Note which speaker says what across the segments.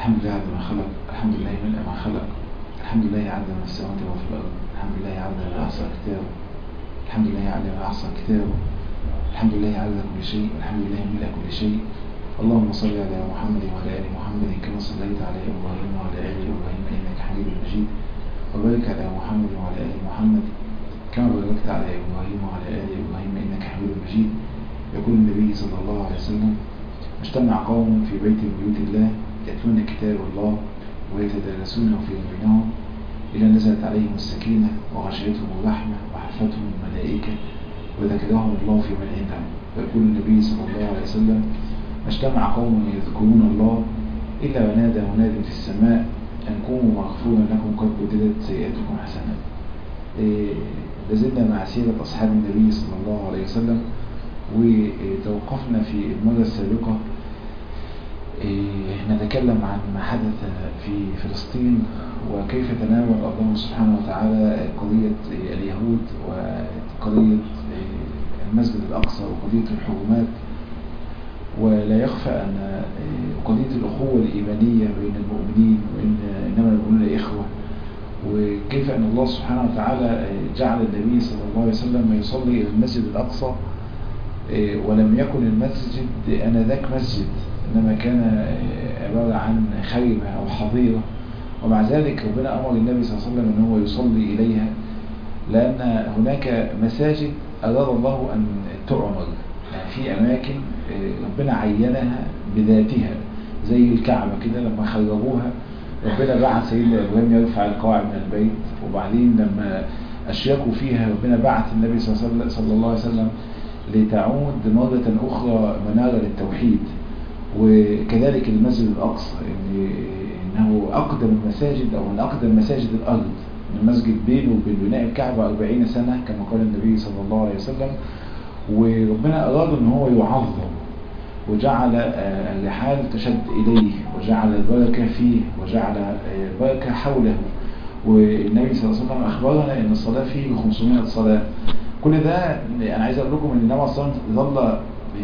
Speaker 1: الحمد لله عدد ما خلق الحمد لله ملء ما خلق الحمد لله عدد ما في السماوات وما في الأرض الحمد لله عدد ما أحصى كتابه الحمد لله عدد ما أحصى كتابه الحمد لله عدد كل شيء الحمد لله ملء كل شيء اللهم صل على محمد وعلى آل محمد كما صليت على إبراهيم وعلى آل إبراهيم إنك حميد مجيد وبارك على محمد وعلى آل محمد كما باركت على إبراهيم وعلى آل إبراهيم إنك حميد مجيد يقول النبي صلى الله عليه وسلم اجتمع قوم في بيت من بيوت الله يتلون كتاب الله ويتدارسونه في بينهم إلى نزلت عليهم السكينة وغشيتهم الرحمة وحفتهم الملائكة وذكرهم الله في من عنده ويقول النبي صلى الله عليه وسلم اجتمع قوم يذكرون الله إلا ونادى مناد في السماء أن قوموا مغفورا لكم قد بدلت سيئاتكم حسنات إيه لازلنا مع سيرة أصحاب النبي صلى الله عليه وسلم وتوقفنا في المرة السابقة إيه نتكلم عن ما حدث في فلسطين وكيف تناول الله سبحانه وتعالى قضية اليهود وقضية المسجد الأقصى وقضية الحرمات ولا يخفى أن قضية الأخوة الإيمانية بين المؤمنين وإن إنما المؤمنون إخوة وكيف أن الله سبحانه وتعالى جعل النبي صلى الله عليه وسلم يصلي إلى المسجد الأقصى ولم يكن المسجد أنذاك مسجد إنما كان عبارة عن خيمة أو حظيرة ومع ذلك ربنا أمر النبي صلى الله عليه وسلم أن هو يصلي إليها لأن هناك مساجد أراد الله أن تعمر يعني في أماكن ربنا عينها بذاتها زي الكعبة كده لما خربوها ربنا بعث سيدنا إبراهيم يرفع القواعد من البيت وبعدين لما أشركوا فيها ربنا بعث النبي صلى الله عليه وسلم لتعود مرة أخرى منارة للتوحيد وكذلك المسجد الأقصى إن إنه أقدم المساجد أو من أقدم مساجد الأرض المسجد بينه وبين بناء الكعبة 40 سنة كما قال النبي صلى الله عليه وسلم وربنا أراد أن هو يعظم وجعل الرحال تشد إليه وجعل البركة فيه وجعل البركة حوله والنبي صلى الله عليه وسلم أخبرنا أن الصلاة فيه ب 500 صلاة كل ده أنا عايز أقول لكم أن النبي صلى الله عليه وسلم ظل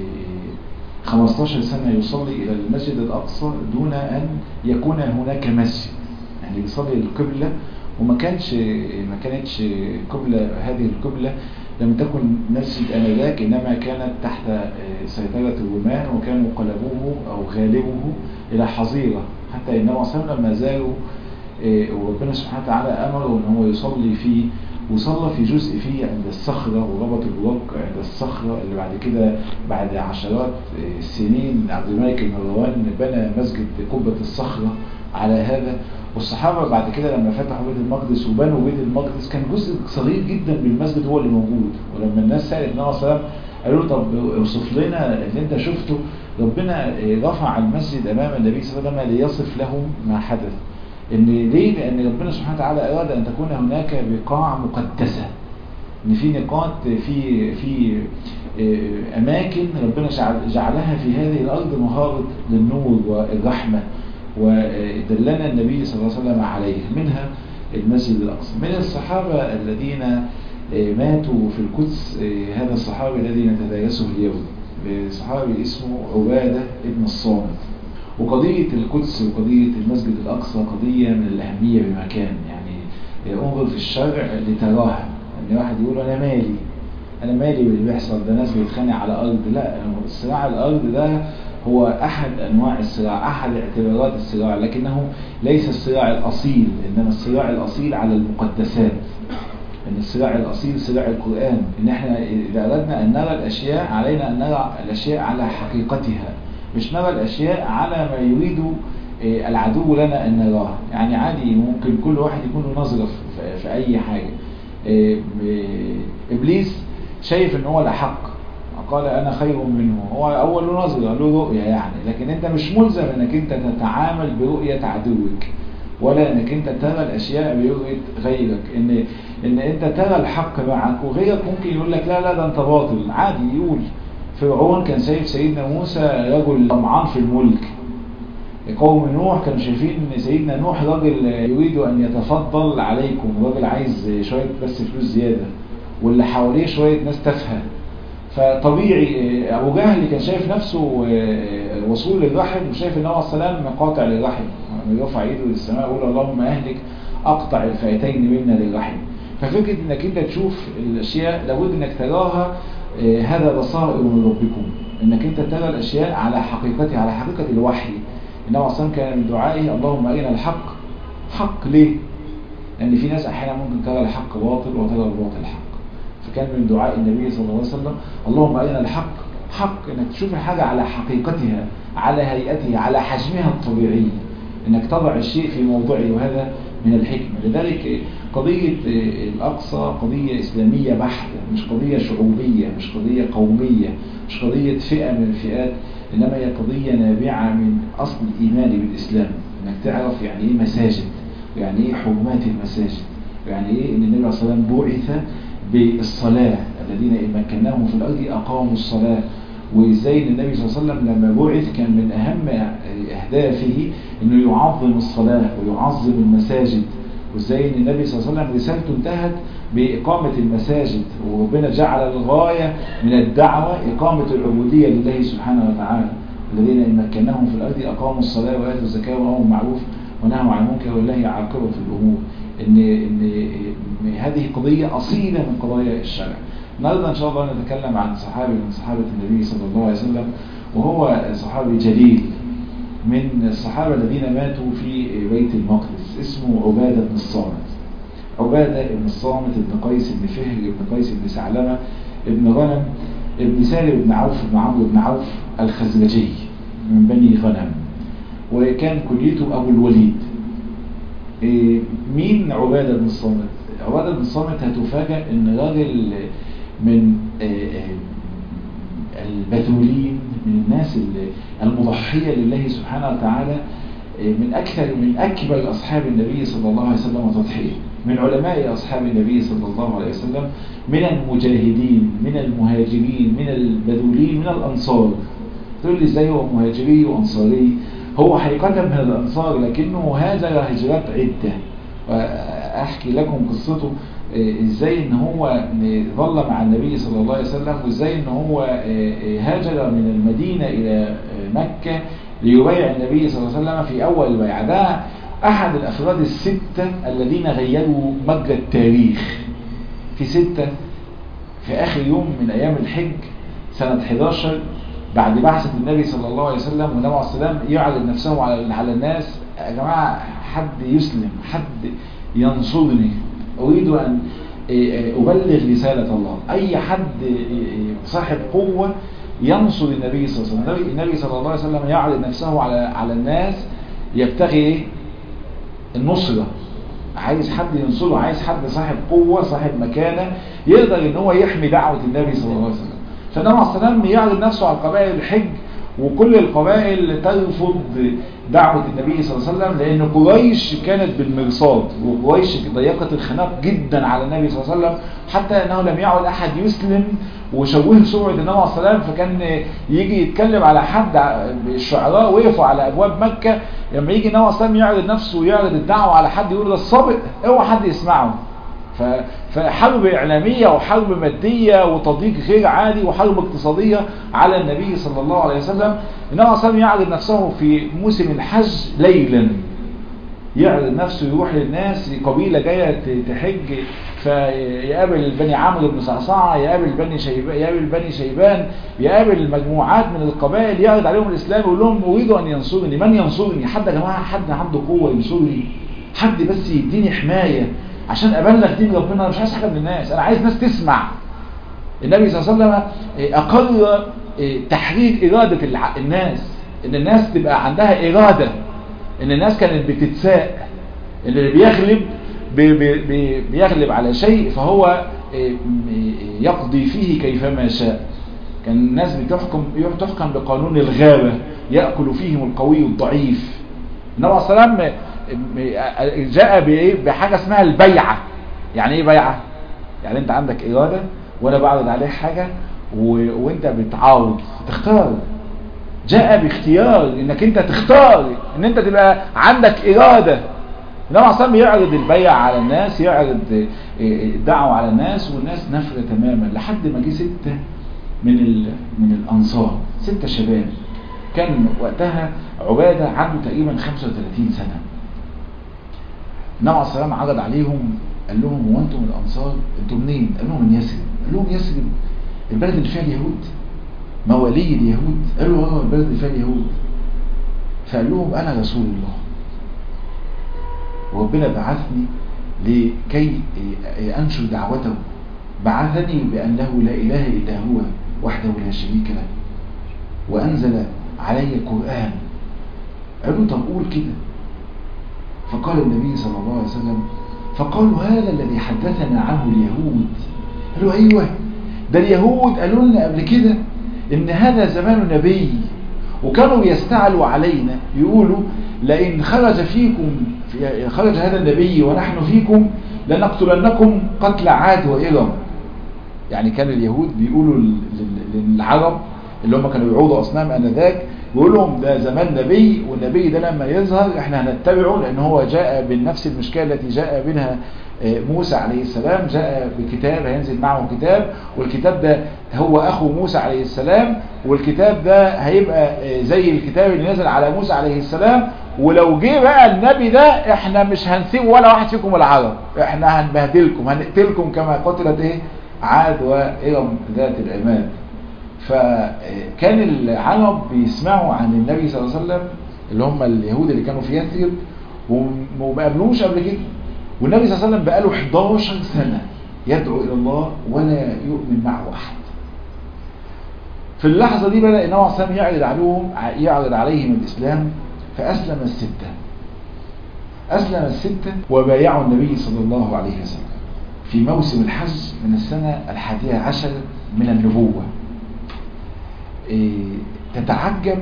Speaker 1: 15 سنة يصلي إلى المسجد الأقصى دون أن يكون هناك مسجد يعني يصلي القبلة وما كانش ما كانتش قبلة هذه القبلة لم تكن مسجد آنذاك إنما كانت تحت سيطرة الرومان وكانوا قلبوه أو غالبوه إلى حظيرة حتى إنما صلى لما زالوا وربنا سبحانه وتعالى أمره أن هو يصلي فيه وصلى في جزء فيه عند الصخرة وربط البروك عند الصخرة اللي بعد كده بعد عشرات السنين عبد الملك المروان بنى مسجد قبة الصخرة على هذا والصحابة بعد كده لما فتحوا بيت المقدس وبنوا بيت المقدس كان جزء صغير جدا من المسجد هو اللي موجود ولما الناس سألت النبي صلى الله عليه وسلم قالوا له طب اوصف لنا اللي انت شفته ربنا رفع المسجد امام النبي صلى الله عليه وسلم ليصف له ما حدث ان ليه لان ربنا سبحانه وتعالى اراد ان تكون هناك بقاع مقدسة ان في نقاط في في اماكن ربنا جعلها في هذه الارض مهارة للنور والرحمة ودلنا النبي صلى الله عليه وسلم عليه منها المسجد الأقصى من الصحابة الذين ماتوا في القدس هذا الصحابي الذي نتدارسه اليوم صحابي اسمه عبادة ابن الصامت وقضية القدس وقضية المسجد الأقصى قضية من الأهمية بمكان يعني انظر في الشرع لتراها ان واحد يقول أنا مالي أنا مالي باللي بيحصل ده ناس بيتخانق على أرض لا الصراع الأرض ده هو أحد أنواع الصراع أحد اعتبارات الصراع لكنه ليس الصراع الأصيل إنما الصراع الأصيل على المقدسات إن الصراع الأصيل صراع القرآن إن إحنا إذا أردنا أن نرى الأشياء علينا أن نرى الأشياء على حقيقتها مش نرى الأشياء على ما يريد العدو لنا أن نراه يعني عادي ممكن كل واحد يكون له نظرة في أي حاجة إبليس شايف إن هو الأحق قال انا خير منه هو اول نظرة له رؤية يعني لكن انت مش ملزم انك انت تتعامل برؤية عدوك ولا انك انت ترى الاشياء برؤية غيرك ان ان انت ترى الحق معك وغيرك ممكن يقول لك لا لا ده انت باطل عادي يقول فرعون كان شايف سيدنا موسى رجل طمعان في الملك قوم نوح كانوا شايفين ان سيدنا نوح راجل يريد ان يتفضل عليكم راجل عايز شوية بس فلوس زيادة واللي حواليه شوية ناس تافهه فطبيعي ابو جهل كان شايف نفسه وصول للرحم وشايف ان هو السلام قاطع للرحم يرفع ايده للسماء يقول اللهم اهلك اقطع الفئتين منا للرحم ففكره انك انت تشوف الاشياء لابد انك تراها هذا بصائر من ربكم انك انت ترى الاشياء على حقيقتها على حقيقه الوحي انما اصلا كان من دعائه اللهم ارنا الحق حق ليه لان في ناس احيانا ممكن ترى الحق باطل وترى الباطل حق فكان من دعاء النبي صلى الله عليه وسلم اللهم ارنا الحق حق انك تشوف الحاجه على حقيقتها على هيئتها على حجمها الطبيعي انك تضع الشيء في موضعه وهذا من الحكمة لذلك قضية الأقصى قضية إسلامية بحتة مش قضية شعوبية مش قضية قومية مش قضية فئة من الفئات إنما هي قضية نابعة من أصل الإيمان بالإسلام إنك تعرف يعني إيه مساجد ويعني إيه حرمات المساجد ويعني إيه إن النبي صلى الله عليه وسلم بعث بالصلاة الذين إن مكناهم في الأرض أقاموا الصلاة وإزاي إن النبي صلى الله عليه وسلم لما بعث كان من أهم أهدافه إنه يعظم الصلاة ويعظم المساجد وإزاي إن النبي صلى الله عليه وسلم رسالته انتهت بإقامة المساجد وربنا جعل الغاية من الدعوة إقامة العبودية لله سبحانه وتعالى الذين إن مكناهم في الأرض أقاموا الصلاة وآتوا الزكاة وأمروا بالمعروف ونهوا عن المنكر والله عاقبة الأمور إن, إن هذه قضية أصيلة من قضايا الشرع النهارده ان شاء الله نتكلم عن صحابي من صحابه النبي صلى الله عليه وسلم وهو صحابي جليل من الصحابه الذين ماتوا في بيت المقدس اسمه عباده بن الصامت عباده بن الصامت بن قيس بن فهر بن قيس بن ثعلبه بن غنم بن سالم بن عوف بن عمرو بن عوف الخزرجي من بني غنم وكان كليته ابو الوليد مين عباده بن الصامت عباده بن الصامت هتفاجئ ان راجل من البذولين من الناس المضحية لله سبحانه وتعالى من أكثر من أكبر أصحاب النبي صلى الله عليه وسلم تضحية من علماء أصحاب النبي صلى الله عليه وسلم من المجاهدين من المهاجرين من البذولين من الأنصار تقول لي ازاي هو مهاجري وأنصاري هو حقيقة من الأنصار لكنه هاجر هجرات عدة وأحكي لكم قصته ازاي ان هو ظل مع النبي صلى الله عليه وسلم وازاي ان هو هاجر من المدينة الى مكة ليبايع النبي صلى الله عليه وسلم في اول البيعة ده احد الافراد الستة الذين غيروا مجرى التاريخ في ستة في اخر يوم من ايام الحج سنة 11 بعد بعثة النبي صلى الله عليه وسلم والنبي عليه السلام يعرض نفسه على على الناس يا جماعة حد يسلم حد ينصرني أريد أن أبلغ رسالة الله أي حد صاحب قوة ينصر النبي صلى الله عليه وسلم النبي صلى الله عليه وسلم يعرض نفسه على على الناس يبتغي النصرة عايز حد ينصره عايز حد صاحب قوة صاحب مكانة يقدر ان هو يحمي دعوة النبي صلى الله عليه وسلم فالنبي عليه السلام يعرض نفسه على قبائل الحج وكل القبائل ترفض دعوة النبي صلى الله عليه وسلم لأن قريش كانت بالمرصاد وقريش ضيقت الخناق جدا على النبي صلى الله عليه وسلم حتى أنه لم يعد أحد يسلم وشوه سمعة النبي عليه السلام فكان يجي يتكلم على حد الشعراء وقفوا على أبواب مكة لما يجي النبي عليه السلام يعرض نفسه ويعرض الدعوة على حد يقول ده الصابئ اوعى حد يسمعه فحرب إعلامية وحرب مادية وتضييق غير عادي وحرب اقتصادية على النبي صلى الله عليه وسلم النبي صلى الله عليه وسلم يعرض نفسه في موسم الحج ليلا يعرض نفسه يروح للناس قبيلة جاية تحج فيقابل بني عمرو بن صعصعة يقابل بني شيبان يقابل بني شيبان يقابل مجموعات من القبائل يعرض عليهم الإسلام يقول لهم أريد أن ينصرني من ينصرني حد يا جماعة حد عنده قوة ينصرني حد بس يديني حماية عشان ابلغ دين ربنا انا مش عايز حاجه من الناس انا عايز ناس تسمع النبي صلى الله عليه وسلم اقر تحريك اراده الناس ان الناس تبقى عندها اراده ان الناس كانت بتتساء ان اللي بيغلب بي بي بيغلب على شيء فهو يقضي فيه كيفما شاء كان الناس بتحكم تحكم بقانون الغابة يأكل فيهم القوي الضعيف النبي صلى الله عليه وسلم جاء بايه بحاجة اسمها البيعة يعني ايه بيعة يعني انت عندك ارادة وانا بعرض عليك حاجة و... وانت بتعارض تختار جاء باختيار انك انت تختار ان انت تبقى عندك ارادة النبي عليه الصلاه يعرض البيع على الناس يعرض الدعوة على الناس والناس نفرة تماما لحد ما جه ستة من من الأنصار ستة شباب كان وقتها عبادة عنده تقريبا 35 سنة النبي عليه السلام عرض عليهم قال لهم هو انتم من الأنصار انتم منين؟ قال لهم من يثرب قال لهم يثرب البلد اللي فيها اليهود موالي اليهود قالوا اه البلد اللي فيها اليهود فقال لهم انا رسول الله وربنا بعثني لكي انشر دعوته بعثني بانه لا اله الا هو وحده لا شريك له وانزل علي القران قالوا طب قول كده فقال النبي صلى الله عليه وسلم فقالوا هذا الذي حدثنا عنه اليهود قالوا ايوه ده اليهود قالوا لنا قبل كده ان هذا زمان نبي وكانوا يستعلوا علينا يقولوا لئن خرج فيكم خرج هذا النبي ونحن فيكم لنقتلنكم قتل عاد وإرم يعني كان اليهود بيقولوا للعرب اللي هم كانوا يعوضوا أصنام أنذاك بيقول لهم ده زمان نبي والنبي ده لما يظهر احنا هنتبعه لأن هو جاء بنفس المشكلة التي جاء منها موسى عليه السلام جاء بكتاب هينزل معه كتاب والكتاب ده هو أخو موسى عليه السلام والكتاب ده هيبقى زي الكتاب اللي نزل على موسى عليه السلام ولو جه بقى النبي ده احنا مش هنسيب ولا واحد فيكم العرب احنا هنبهدلكم هنقتلكم كما قتلت ايه عاد وإرم ذات العماد فكان العرب بيسمعوا عن النبي صلى الله عليه وسلم اللي هم اليهود اللي كانوا في يثرب وما قابلوش قبل كده والنبي صلى الله عليه وسلم بقاله 11 سنة يدعو إلى الله ولا يؤمن معه أحد في اللحظة دي بدأ النبي صلى الله عليه وسلم يعرض عليهم يعرض عليهم الإسلام فأسلم الستة أسلم الستة وبايعوا النبي صلى الله عليه وسلم في موسم الحج من السنة الحادية عشر من النبوة إيه تتعجب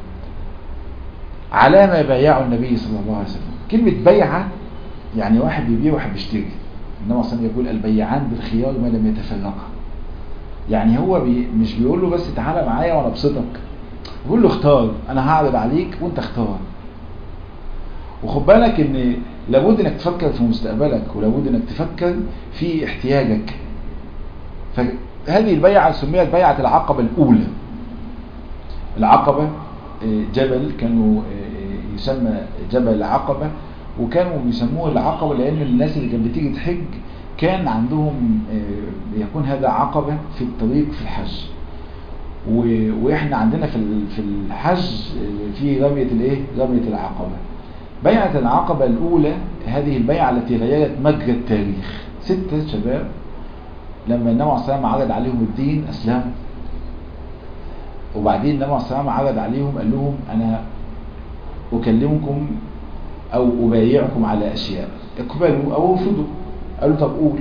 Speaker 1: على ما بايعوا النبي صلى الله عليه وسلم كلمة بيعة يعني واحد بيبيع وواحد بيشتري النبي صلى الله يقول البيعان بالخيار ما لم يتفرقا يعني هو بي مش بيقول له بس تعالى معايا وانا ابسطك بيقول له اختار انا هعرض عليك وانت اختار وخد بالك ان لابد انك تفكر في مستقبلك ولابد انك تفكر في احتياجك فهذه البيعة سميت بيعة العقبة الاولى العقبة جبل كانوا يسمى جبل العقبة وكانوا بيسموه العقبة لان الناس اللي كانت بتيجي تحج كان عندهم يكون هذا عقبة في الطريق في الحج واحنا عندنا في في الحج في رمية الايه رمية العقبة بيعة العقبة الاولى هذه البيعة التي غيرت مجرى التاريخ ستة شباب لما النبي عليه الصلاة عرض عليهم الدين اسلموا وبعدين النبي عليه الصلاة عرض عليهم قال لهم انا اكلمكم او ابايعكم على اشياء اقبلوا او ارفضوا قالوا طب قول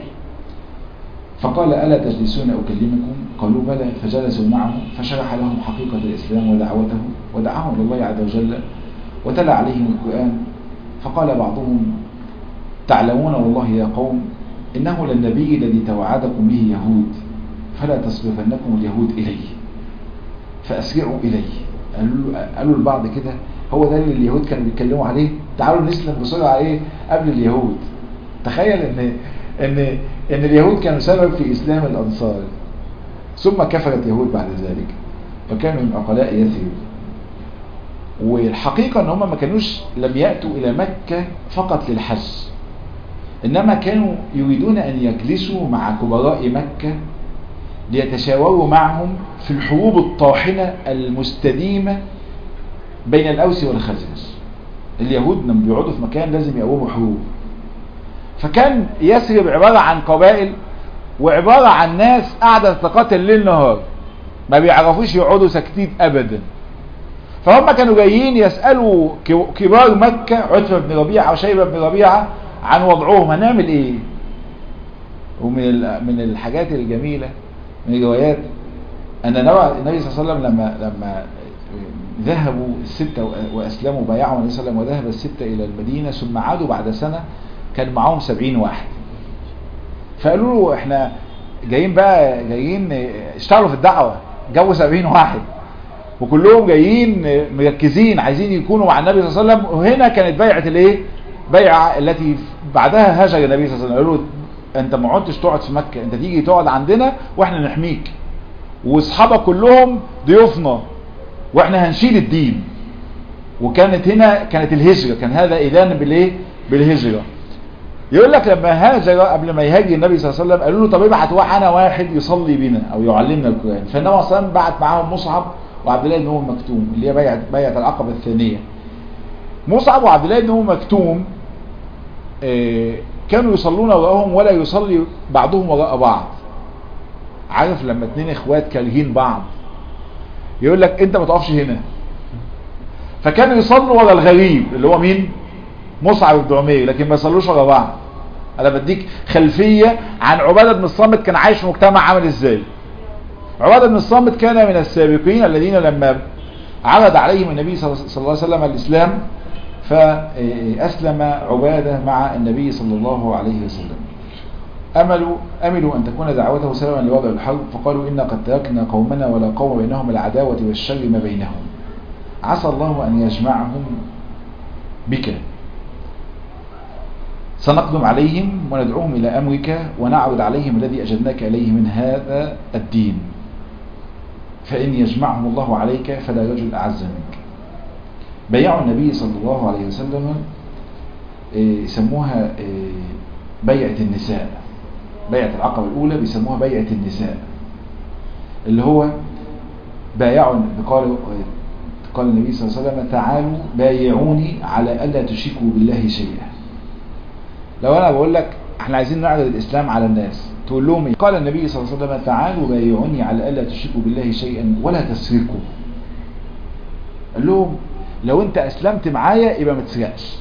Speaker 1: فقال ألا تجلسون أكلمكم قالوا بلى فجلسوا معه فشرح لهم حقيقة الإسلام ودعوته ودعاهم إلى الله عز وجل وتلا عليهم القرآن فقال بعضهم تعلمون والله يا قوم إنه للنبي الذي توعدكم به يهود فلا تصرفنكم اليهود إليه فأسرعوا إليه قالوا, قالوا البعض كده هو ده اللي اليهود كانوا بيتكلموا عليه تعالوا نسلم بسرعة إيه قبل اليهود تخيل ان ان ان اليهود كانوا سبب في اسلام الانصار ثم كفرت يهود بعد ذلك وكانوا من عقلاء يثرب والحقيقة ان هم ما كانوش لم يأتوا الى مكة فقط للحج انما كانوا يريدون ان يجلسوا مع كبراء مكة ليتشاوروا معهم في الحروب الطاحنة المستديمة بين الاوس والخزرج اليهود لما بيقعدوا في مكان لازم يقوموا حروب فكان يثرب عبارة عن قبائل وعبارة عن ناس قاعدة تتقاتل ليل نهار ما بيعرفوش يقعدوا ساكتين ابدا فهم كانوا جايين يسألوا كبار مكة عتبة بن ربيعة وشيبة بن ربيعة عن وضعهم هنعمل ايه ومن من الحاجات الجميلة من الروايات ان النبي صلى الله عليه وسلم لما لما ذهبوا الستة واسلموا بايعوا النبي صلى الله عليه وسلم وذهب الستة الى المدينة ثم عادوا بعد سنة كان معاهم سبعين واحد فقالوا له احنا جايين بقى جايين اشتغلوا في الدعوة جابوا سبعين واحد وكلهم جايين مركزين عايزين يكونوا مع النبي صلى الله عليه وسلم وهنا كانت بيعة الايه بيعة التي بعدها هاجر النبي صلى الله عليه وسلم قالوا له انت ما عدتش تقعد في مكة انت تيجي تقعد عندنا واحنا نحميك واصحابك كلهم ضيوفنا واحنا هنشيل الدين وكانت هنا كانت الهجرة كان هذا اذان بالايه بالهجرة يقول لك لما هاجر قبل ما يهاجر النبي صلى الله عليه وسلم قالوا له طب ابعت معانا واحد يصلي بنا او يعلمنا القران فالنبي صلى الله عليه وسلم بعت معاهم مصعب وعبد الله بن ام مكتوم اللي هي بيعه بيعه العقبه الثانيه مصعب وعبد الله بن ام مكتوم آه، كانوا يصلون وراءهم ولا يصلي بعضهم وراء بعض عارف لما اتنين اخوات كارهين بعض يقول لك انت ما تقفش هنا فكانوا يصلوا ورا الغريب اللي هو مين مصعب بن عمير لكن ما يصلوش ورا بعض انا بديك خلفية عن عبادة بن الصامت كان عايش في مجتمع عامل ازاي عبادة بن الصامت كان من السابقين الذين لما عرض عليهم النبي صلى الله عليه وسلم الاسلام فاسلم عبادة مع النبي صلى الله عليه وسلم أملوا أملوا أن تكون دعوته سببا لوضع الحرب فقالوا إنا قد تركنا قومنا ولا قوم بينهم العداوة والشر ما بينهم عسى الله أن يجمعهم بك سنقدم عليهم وندعوهم إلى أمرك ونعرض عليهم الذي أجدناك إليه من هذا الدين فإن يجمعهم الله عليك فلا رجل أعز منك بيعوا النبي صلى الله عليه وسلم إيه، يسموها إيه، بيعة النساء بيعة العقبة الأولى بيسموها بيعة النساء اللي هو بايعوا قال قال النبي صلى الله عليه وسلم تعالوا بايعوني على ألا تشركوا بالله شيئا لو أنا بقول لك احنا عايزين نعرض الإسلام على الناس تقول لهم إيه؟ قال النبي صلى الله عليه وسلم تعالوا بايعوني على ألا تشركوا بالله شيئا ولا تسرقوا قال لهم لو انت أسلمت معايا يبقى ما تسرقش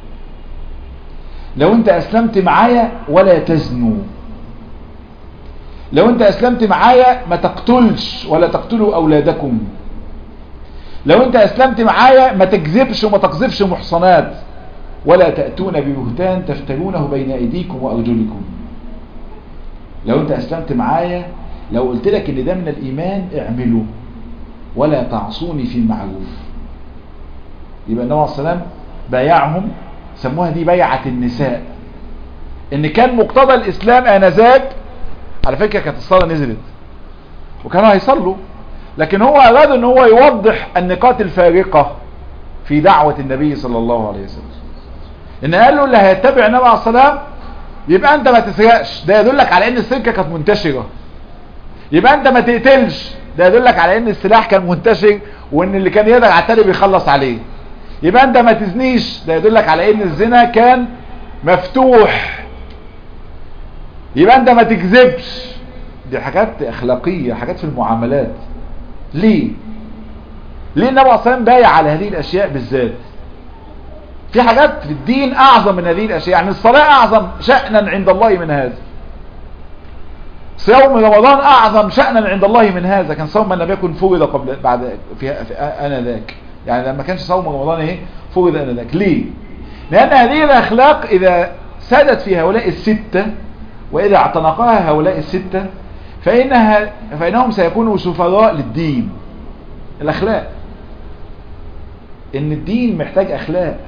Speaker 1: لو انت أسلمت معايا ولا تزنوا لو انت اسلمت معايا ما تقتلش ولا تقتلوا اولادكم لو انت اسلمت معايا ما تكذبش وما تقذفش محصنات ولا تأتون ببهتان تفترونه بين ايديكم وارجلكم لو انت اسلمت معايا لو قلت لك ان ده من الايمان اعمله ولا تعصوني في المعروف يبقى النبي عليه السلام بايعهم سموها دي بيعة النساء ان كان مقتضى الاسلام انذاك على فكرة كانت الصلاة نزلت وكانوا هيصلوا لكن هو اراد ان هو يوضح النقاط الفارقة في دعوة النبي صلى الله عليه وسلم ان قال له اللي هيتبع النبي عليه الصلاة يبقى انت ما تسرقش ده يدلك على ان السرقة كانت منتشرة يبقى انت ما تقتلش ده يدلك على ان السلاح كان منتشر وان اللي كان يقدر على التاني بيخلص عليه يبقى انت ما تزنيش ده يدلك على ان الزنا كان مفتوح يبقى انت ما تكذبش دي حاجات اخلاقية حاجات في المعاملات ليه ليه النبي صلى الله عليه وسلم بايع على هذه الاشياء بالذات في حاجات في الدين اعظم من هذه الاشياء يعني الصلاة اعظم شأنا عند الله من هذا صوم رمضان اعظم شأنا عند الله من هذا كان صوم من لم يكن فرض قبل بعد في, في انا ذاك يعني لما كانش صوم رمضان ايه فرض انا ذاك ليه لان هذه الاخلاق اذا سادت في هؤلاء الستة واذا اعتنقها هؤلاء الستة فإنها فإنهم سيكونوا سفراء للدين الأخلاق إن الدين محتاج أخلاق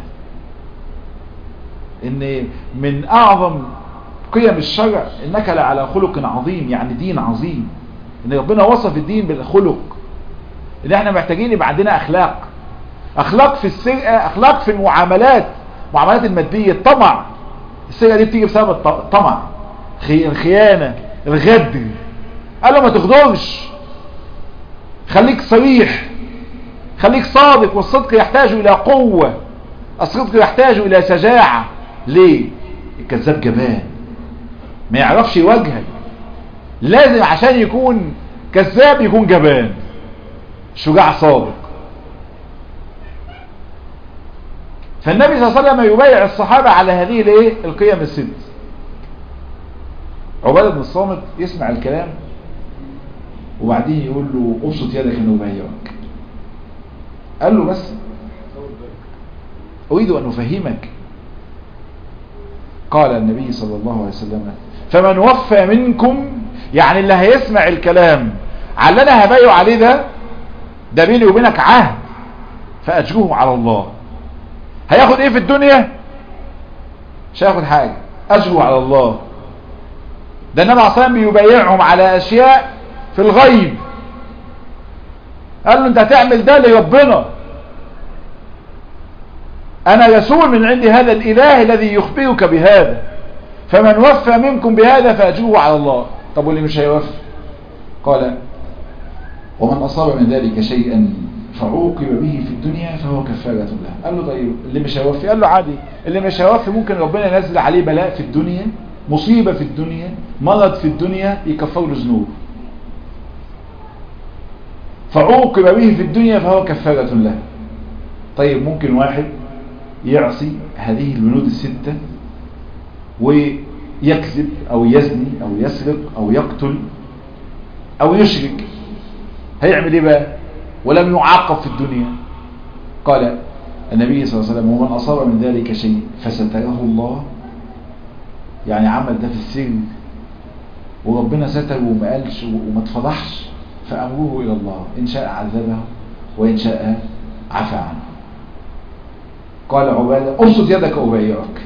Speaker 1: إن من أعظم قيم الشرع إنك لعلى خلق عظيم يعني دين عظيم إن ربنا وصف الدين بالخلق إن إحنا محتاجين يبقى عندنا أخلاق أخلاق في السرقة أخلاق في المعاملات معاملات المادية الطمع السرقة دي بتيجي بسبب الطمع الخيانة الغدر قال له ما تغدرش خليك صريح خليك صادق والصدق يحتاج الى قوة الصدق يحتاج الى شجاعة ليه الكذاب جبان ما يعرفش يواجهك لازم عشان يكون كذاب يكون جبان شجاع صادق فالنبي صلى الله عليه وسلم يبايع الصحابة على هذه الايه القيم الست عبادة بن الصامت يسمع الكلام وبعدين يقول له ابسط يدك انه يبايعك قال له بس اريد ان افهمك قال النبي صلى الله عليه وسلم فمن وفى منكم يعني اللي هيسمع الكلام على اللي انا هبايع عليه ده ده بيني وبينك عهد فاجره على الله هياخد ايه في الدنيا مش هياخد حاجة اجره على الله ده النبي عليه الصلاة بيبايعهم على اشياء في الغيب قال له انت هتعمل ده لربنا انا رسول من عند هذا الاله الذي يخبرك بهذا فمن وفى منكم بهذا فاجره على الله طب واللي مش هيوفي قال ومن اصاب من ذلك شيئا فعوقب به في الدنيا فهو كفارة له قال له طيب اللي مش هيوفي قال له عادي اللي مش هيوفي ممكن ربنا ينزل عليه بلاء في الدنيا مصيبة في الدنيا مرض في الدنيا يكفر له ذنوب فعوقب به في الدنيا فهو كفارة له طيب ممكن واحد يعصي هذه البنود الستة ويكذب او يزني او يسرق او يقتل او يشرك هيعمل ايه بقى ولم يعاقب في الدنيا قال النبي صلى الله عليه وسلم ومن أصاب من ذلك شيء فستره الله يعني عمل ده في السر وربنا ستره وما قالش وما اتفضحش فأمره إلى الله إن شاء عذبه وإن شاء عفى عنه قال عبادة أبسط يدك أبايعك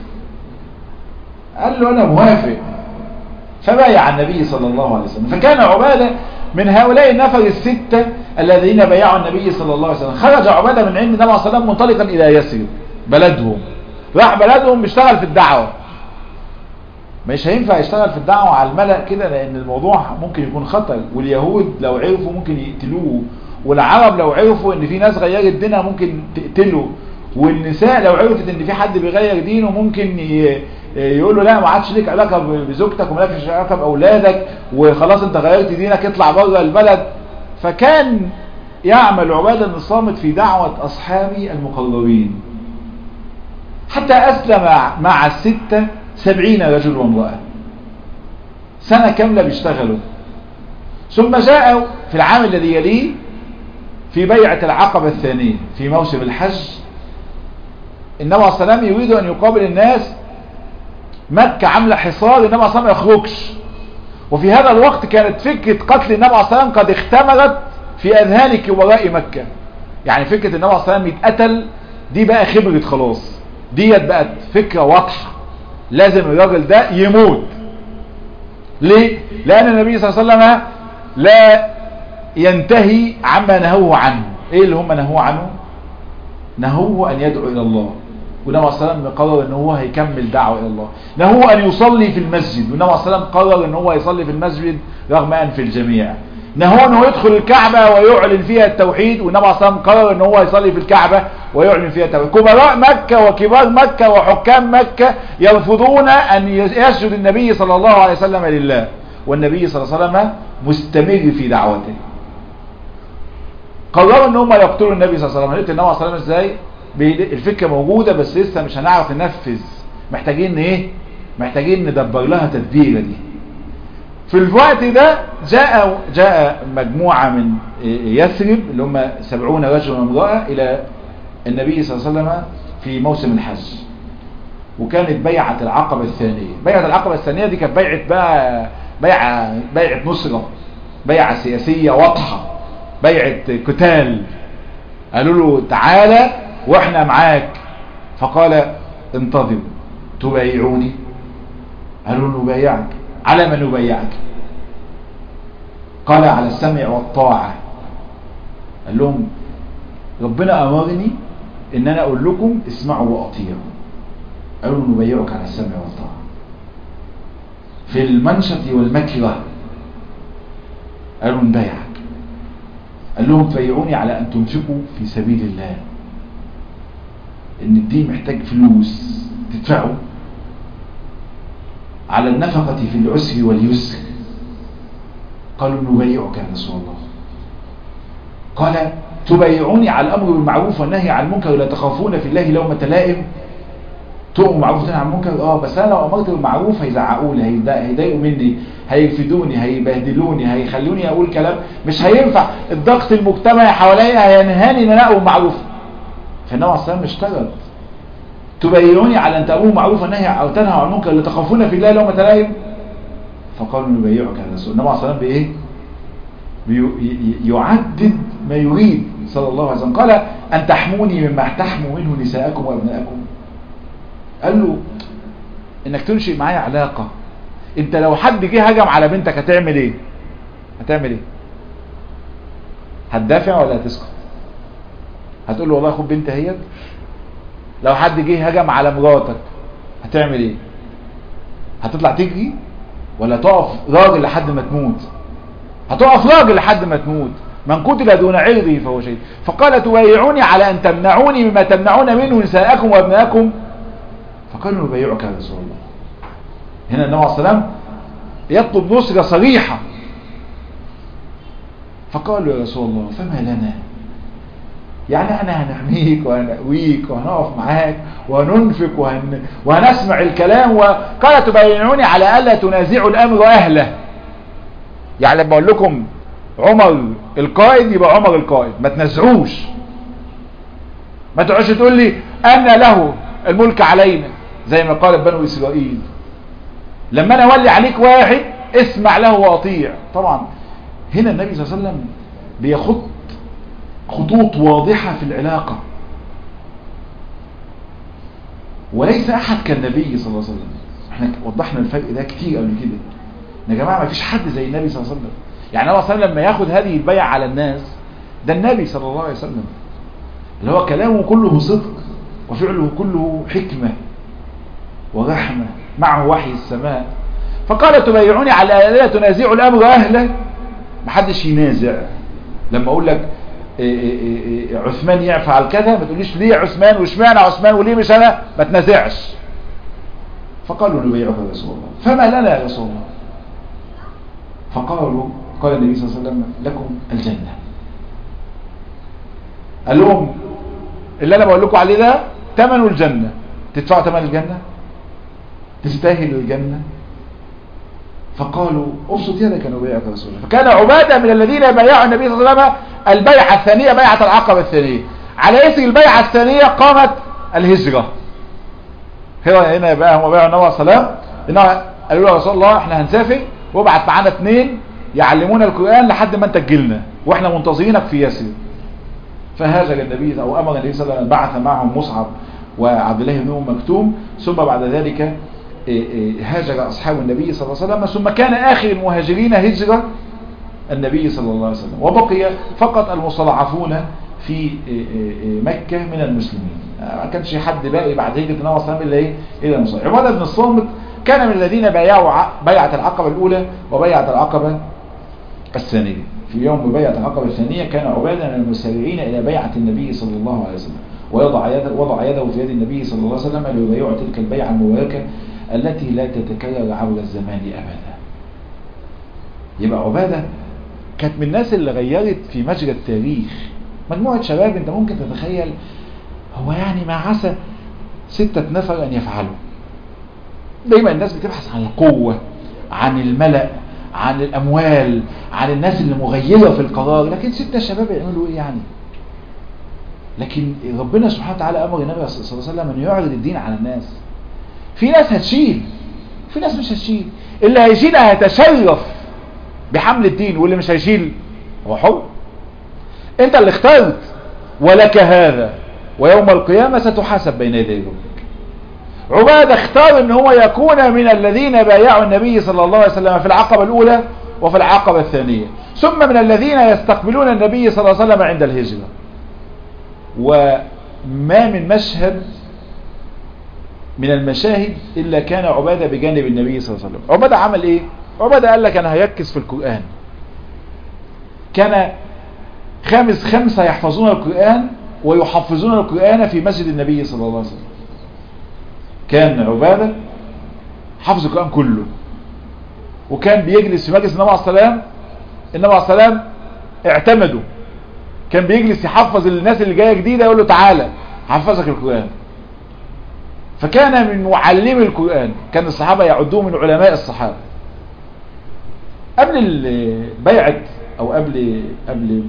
Speaker 1: قال له أنا موافق فبايع النبي صلى الله عليه وسلم فكان عبادة من هؤلاء النفر الستة الذين بايعوا النبي صلى الله عليه وسلم خرج عبادة من عند النبي صلى الله عليه وسلم منطلقا إلى يسرب بلدهم راح بلدهم بيشتغل في الدعوة مش هينفع يشتغل في الدعوة على الملأ كده لأن الموضوع ممكن يكون خطر واليهود لو عرفوا ممكن يقتلوه والعرب لو عرفوا ان في ناس غيرت دينها ممكن تقتله والنساء لو عرفت ان في حد بيغير دينه ممكن يقول له لا ما عادش ليك علاقه بزوجتك وما لكش علاقه باولادك وخلاص انت غيرت دينك اطلع بره البلد فكان يعمل عباده بن الصامت في دعوه اصحابه المقربين حتى اسلم مع السته سبعين رجل وامراه سنه كامله بيشتغلوا ثم جاءوا في العام الذي يليه في بيعه العقبه الثانيه في موسم الحج النبي عليه الصلاه والسلام يريد ان يقابل الناس مكة عاملة حصار النبي عليه الصلاة ما يخرجش وفي هذا الوقت كانت فكرة قتل النبي عليه الصلاة قد اختمرت في أذهان كبراء مكة يعني فكرة النبي عليه الصلاة يتقتل دي بقى خبرت خلاص ديت بقت فكرة واضحة لازم الراجل ده يموت ليه؟ لأن النبي صلى الله عليه وسلم لا ينتهي عما نهوه عنه ايه اللي هم نهوه عنه نهوه ان يدعو الى الله والنبي عليه الصلاه والسلام قرر ان هو هيكمل دعوه الى الله نهوه ان يصلي في المسجد والنبي عليه الصلاه والسلام قرر ان هو يصلي في المسجد رغم ان في الجميع نهوه انه يدخل الكعبه ويعلن فيها التوحيد والنبي عليه الصلاه والسلام قرر ان هو يصلي في الكعبه ويعلن فيها التوحيد كبراء مكه وكبار مكه وحكام مكه يرفضون ان يسجد النبي صلى الله عليه وسلم لله والنبي صلى الله عليه وسلم مستمر في دعوته قرروا ان هم يقتلوا النبي صلى الله عليه وسلم قلت النبي صلى الله عليه وسلم ازاي الفكرة موجودة بس لسه مش هنعرف ننفذ محتاجين ايه محتاجين ندبر لها تدبيرة دي في الوقت ده جاء جاء مجموعة من يثرب اللي هم سبعون رجل وامرأة الى النبي صلى الله عليه وسلم في موسم الحج وكانت بيعة العقبة الثانية بيعة العقبة الثانية دي كانت بيعة بقى بيعة بيعة نصرة بيعة سياسية واضحة بيعة قتال قالوا له تعالى واحنا معاك فقال انتظر تبايعوني قالوا نبايعك على ما نبايعك قال على السمع والطاعة قال لهم ربنا امرني ان انا اقول لكم اسمعوا واطيعوا قالوا نبايعك على السمع والطاعة في المنشط والمكره قالوا نبايعك قال لهم تبايعوني على ان تنفقوا في سبيل الله ان الدين محتاج فلوس تدفعوا على النفقة في العسر واليسر قالوا نبايعك يا رسول الله قال تبايعوني على الامر بالمعروف والنهي عن المنكر لا تخافون في الله لومة لائم تؤمر معروف تنهي عن المنكر اه بس انا لو امرت بالمعروف هيزعقوا لي هيضايقوا مني هيرفدوني هيبهدلوني هيخلوني اقول كلام مش هينفع الضغط المجتمعي حواليا هينهاني ان انا اقول معروف فالنبي عليه الصلاه والسلام اشتغل تبايعوني على ان تامروا معروفا نهي او تنهوا عن المنكر لتخافون في الله لومة لائم فقالوا نبايعك يا رسول النبي عليه الصلاه والسلام بايه يعدد ما يريد صلى الله عليه وسلم قال ان تحموني مما تحموا منه نساءكم وابناءكم قال له انك تنشئ معايا علاقة انت لو حد جه هجم على بنتك هتعمل ايه هتعمل ايه هتدافع ولا هتسكت هتقول له والله خد بنت اهيت لو حد جه هجم على مراتك هتعمل ايه هتطلع تجري ولا تقف راجل لحد ما تموت هتقف راجل لحد ما تموت من قتل دون عرضه فهو شيء فقال تبايعوني على ان تمنعوني مما تمنعون منه نساءكم وابناءكم فقالوا نبايعك يا رسول الله هنا النبي عليه السلام يطلب نصرة صريحة فقالوا يا رسول الله فما لنا يعني احنا هنحميك وهنقويك وهنقف معاك وهننفق وهن... وهنسمع الكلام وقال تبايعوني على الا تنازعوا الامر اهله يعني لما اقول لكم عمر القائد يبقى عمر القائد ما تنزعوش ما تقعدش تقول لي ان له الملك علينا زي ما قال بنو اسرائيل لما انا اولي عليك واحد اسمع له واطيع طبعا هنا النبي صلى الله عليه وسلم بيخط خطوط واضحة في العلاقة وليس احد كالنبي صلى الله عليه وسلم احنا وضحنا الفرق ده كتير قبل كده يا جماعة ما فيش حد زي النبي صلى الله عليه وسلم يعني النبي صلى الله عليه وسلم لما ياخد هذه البيعة على الناس ده النبي صلى الله عليه وسلم اللي هو كلامه كله صدق وفعله كله حكمة ورحمة معه وحي السماء فقال تبايعوني على لا تنازعوا الامر اهله محدش ينازع لما اقول لك إيه إيه إيه عثمان يفعل كذا ما تقوليش ليه عثمان واشمعنى عثمان وليه مش انا ما تنازعش فقالوا نبايعك يا رسول الله فما لنا يا رسول الله فقالوا قال النبي صلى الله عليه وسلم لكم الجنة قال لهم اللي انا بقول لكم عليه ده ثمن الجنة تدفعوا ثمن الجنة تستاهل الجنة فقالوا ابسط يدك نبايعك يا رسول الله فكان عبادة من الذين بايعوا النبي صلى الله عليه وسلم البيعة الثانية بيعة العقبة الثانية على اسم البيعة الثانية قامت الهجرة هنا هنا بقى هم بايعوا النبي صلى الله عليه وسلم قالوا له يا رسول الله احنا هنسافر وابعت معانا اثنين يعلمونا القرآن لحد ما انت تجيلنا واحنا منتظرينك في ياسر فهاجر النبي او امر النبي صلى الله عليه وسلم بعث معهم مصعب وعبد الله بن ام مكتوم ثم بعد ذلك هاجر اصحاب النبي صلى الله عليه وسلم ثم كان اخر المهاجرين هجرة النبي صلى الله عليه وسلم وبقي فقط المستضعفون في مكة من المسلمين ما كانش حد باقي بعد هجرة النبي صلى الله عليه وسلم الا ايه الا المصطلح عبادة بن الصامت كان من الذين بايعوا بيعة العقبة الاولى وبيعة العقبة الثانية في يوم بيعة العقبة الثانية كان عبادة من المسارعين إلى بيعة النبي صلى الله عليه وسلم ويضع يده, وضع يده في يد النبي صلى الله عليه وسلم ليبايع تلك البيعة المباركة التي لا تتكرر عبر الزمان أبدا يبقى عبادة كانت من الناس اللي غيرت في مجرى التاريخ مجموعة شباب انت ممكن تتخيل هو يعني ما عسى ستة نفر أن يفعلوا دايما الناس بتبحث عن القوة عن الملأ عن الأموال عن الناس اللي مغيرة في القرار لكن ستة شباب يعملوا ايه يعني لكن ربنا سبحانه وتعالى أمر النبي صلى الله عليه وسلم أن يعرض الدين على الناس في ناس هتشيل في ناس مش هتشيل اللي هيشيل هيتشرف بحمل الدين واللي مش هيشيل هو حر انت اللي اخترت ولك هذا ويوم القيامة ستحاسب بين يدي ربك عبادة اختار ان هو يكون من الذين بايعوا النبي صلى الله عليه وسلم في العقبة الاولى وفي العقبة الثانية ثم من الذين يستقبلون النبي صلى الله عليه وسلم عند الهجرة وما من مشهد من المشاهد إلا كان عبادة بجانب النبي صلى الله عليه وسلم عبادة عمل ايه عبادة قال لك انا هيركز في القرآن كان خامس خمسة يحفظون القرآن ويحفظون القرآن في مسجد النبي صلى الله عليه وسلم كان عبادة حفظ القرآن كله وكان بيجلس في مجلس النبي عليه السلام النبي عليه السلام اعتمدوا كان بيجلس يحفظ الناس اللي جايه جديده يقول له تعالى حفظك القرآن فكان من معلم القرآن كان الصحابة يعدوه من علماء الصحابة قبل بيعة او قبل قبل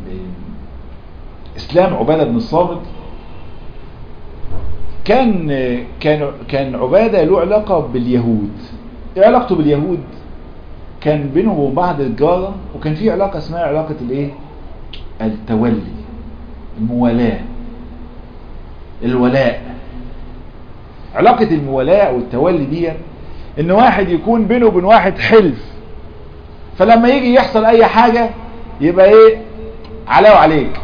Speaker 1: اسلام عبادة بن الصامت كان كان كان عبادة له علاقة باليهود ايه علاقته باليهود كان بينهم وبين بعض الجارة وكان في علاقة اسمها علاقة الايه التولي الموالاة الولاء علاقة المولاء والتولي دي ان واحد يكون بينه وبين واحد حلف فلما يجي يحصل اي حاجة يبقى ايه علي وعليك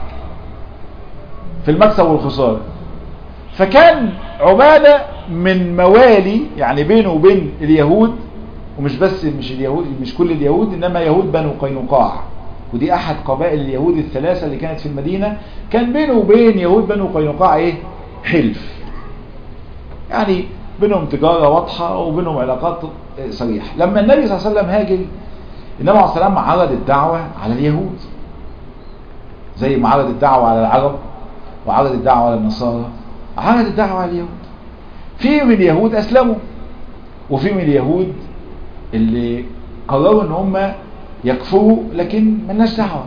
Speaker 1: في المكسب والخسارة فكان عبادة من موالي يعني بينه وبين اليهود ومش بس مش اليهود مش كل اليهود انما يهود بنو قينقاع ودي احد قبائل اليهود الثلاثة اللي كانت في المدينة كان بينه وبين يهود بنو قينقاع ايه حلف يعني بينهم تجارة واضحة وبينهم علاقات صريحة لما النبي صلى الله عليه وسلم هاجر النبي عليه الصلاة والسلام عرض الدعوة على اليهود زي ما عرض الدعوة على العرب وعرض الدعوة على النصارى عرض الدعوة على اليهود في من اليهود أسلموا وفي من اليهود اللي قرروا ان هم يكفروا لكن ملناش دعوة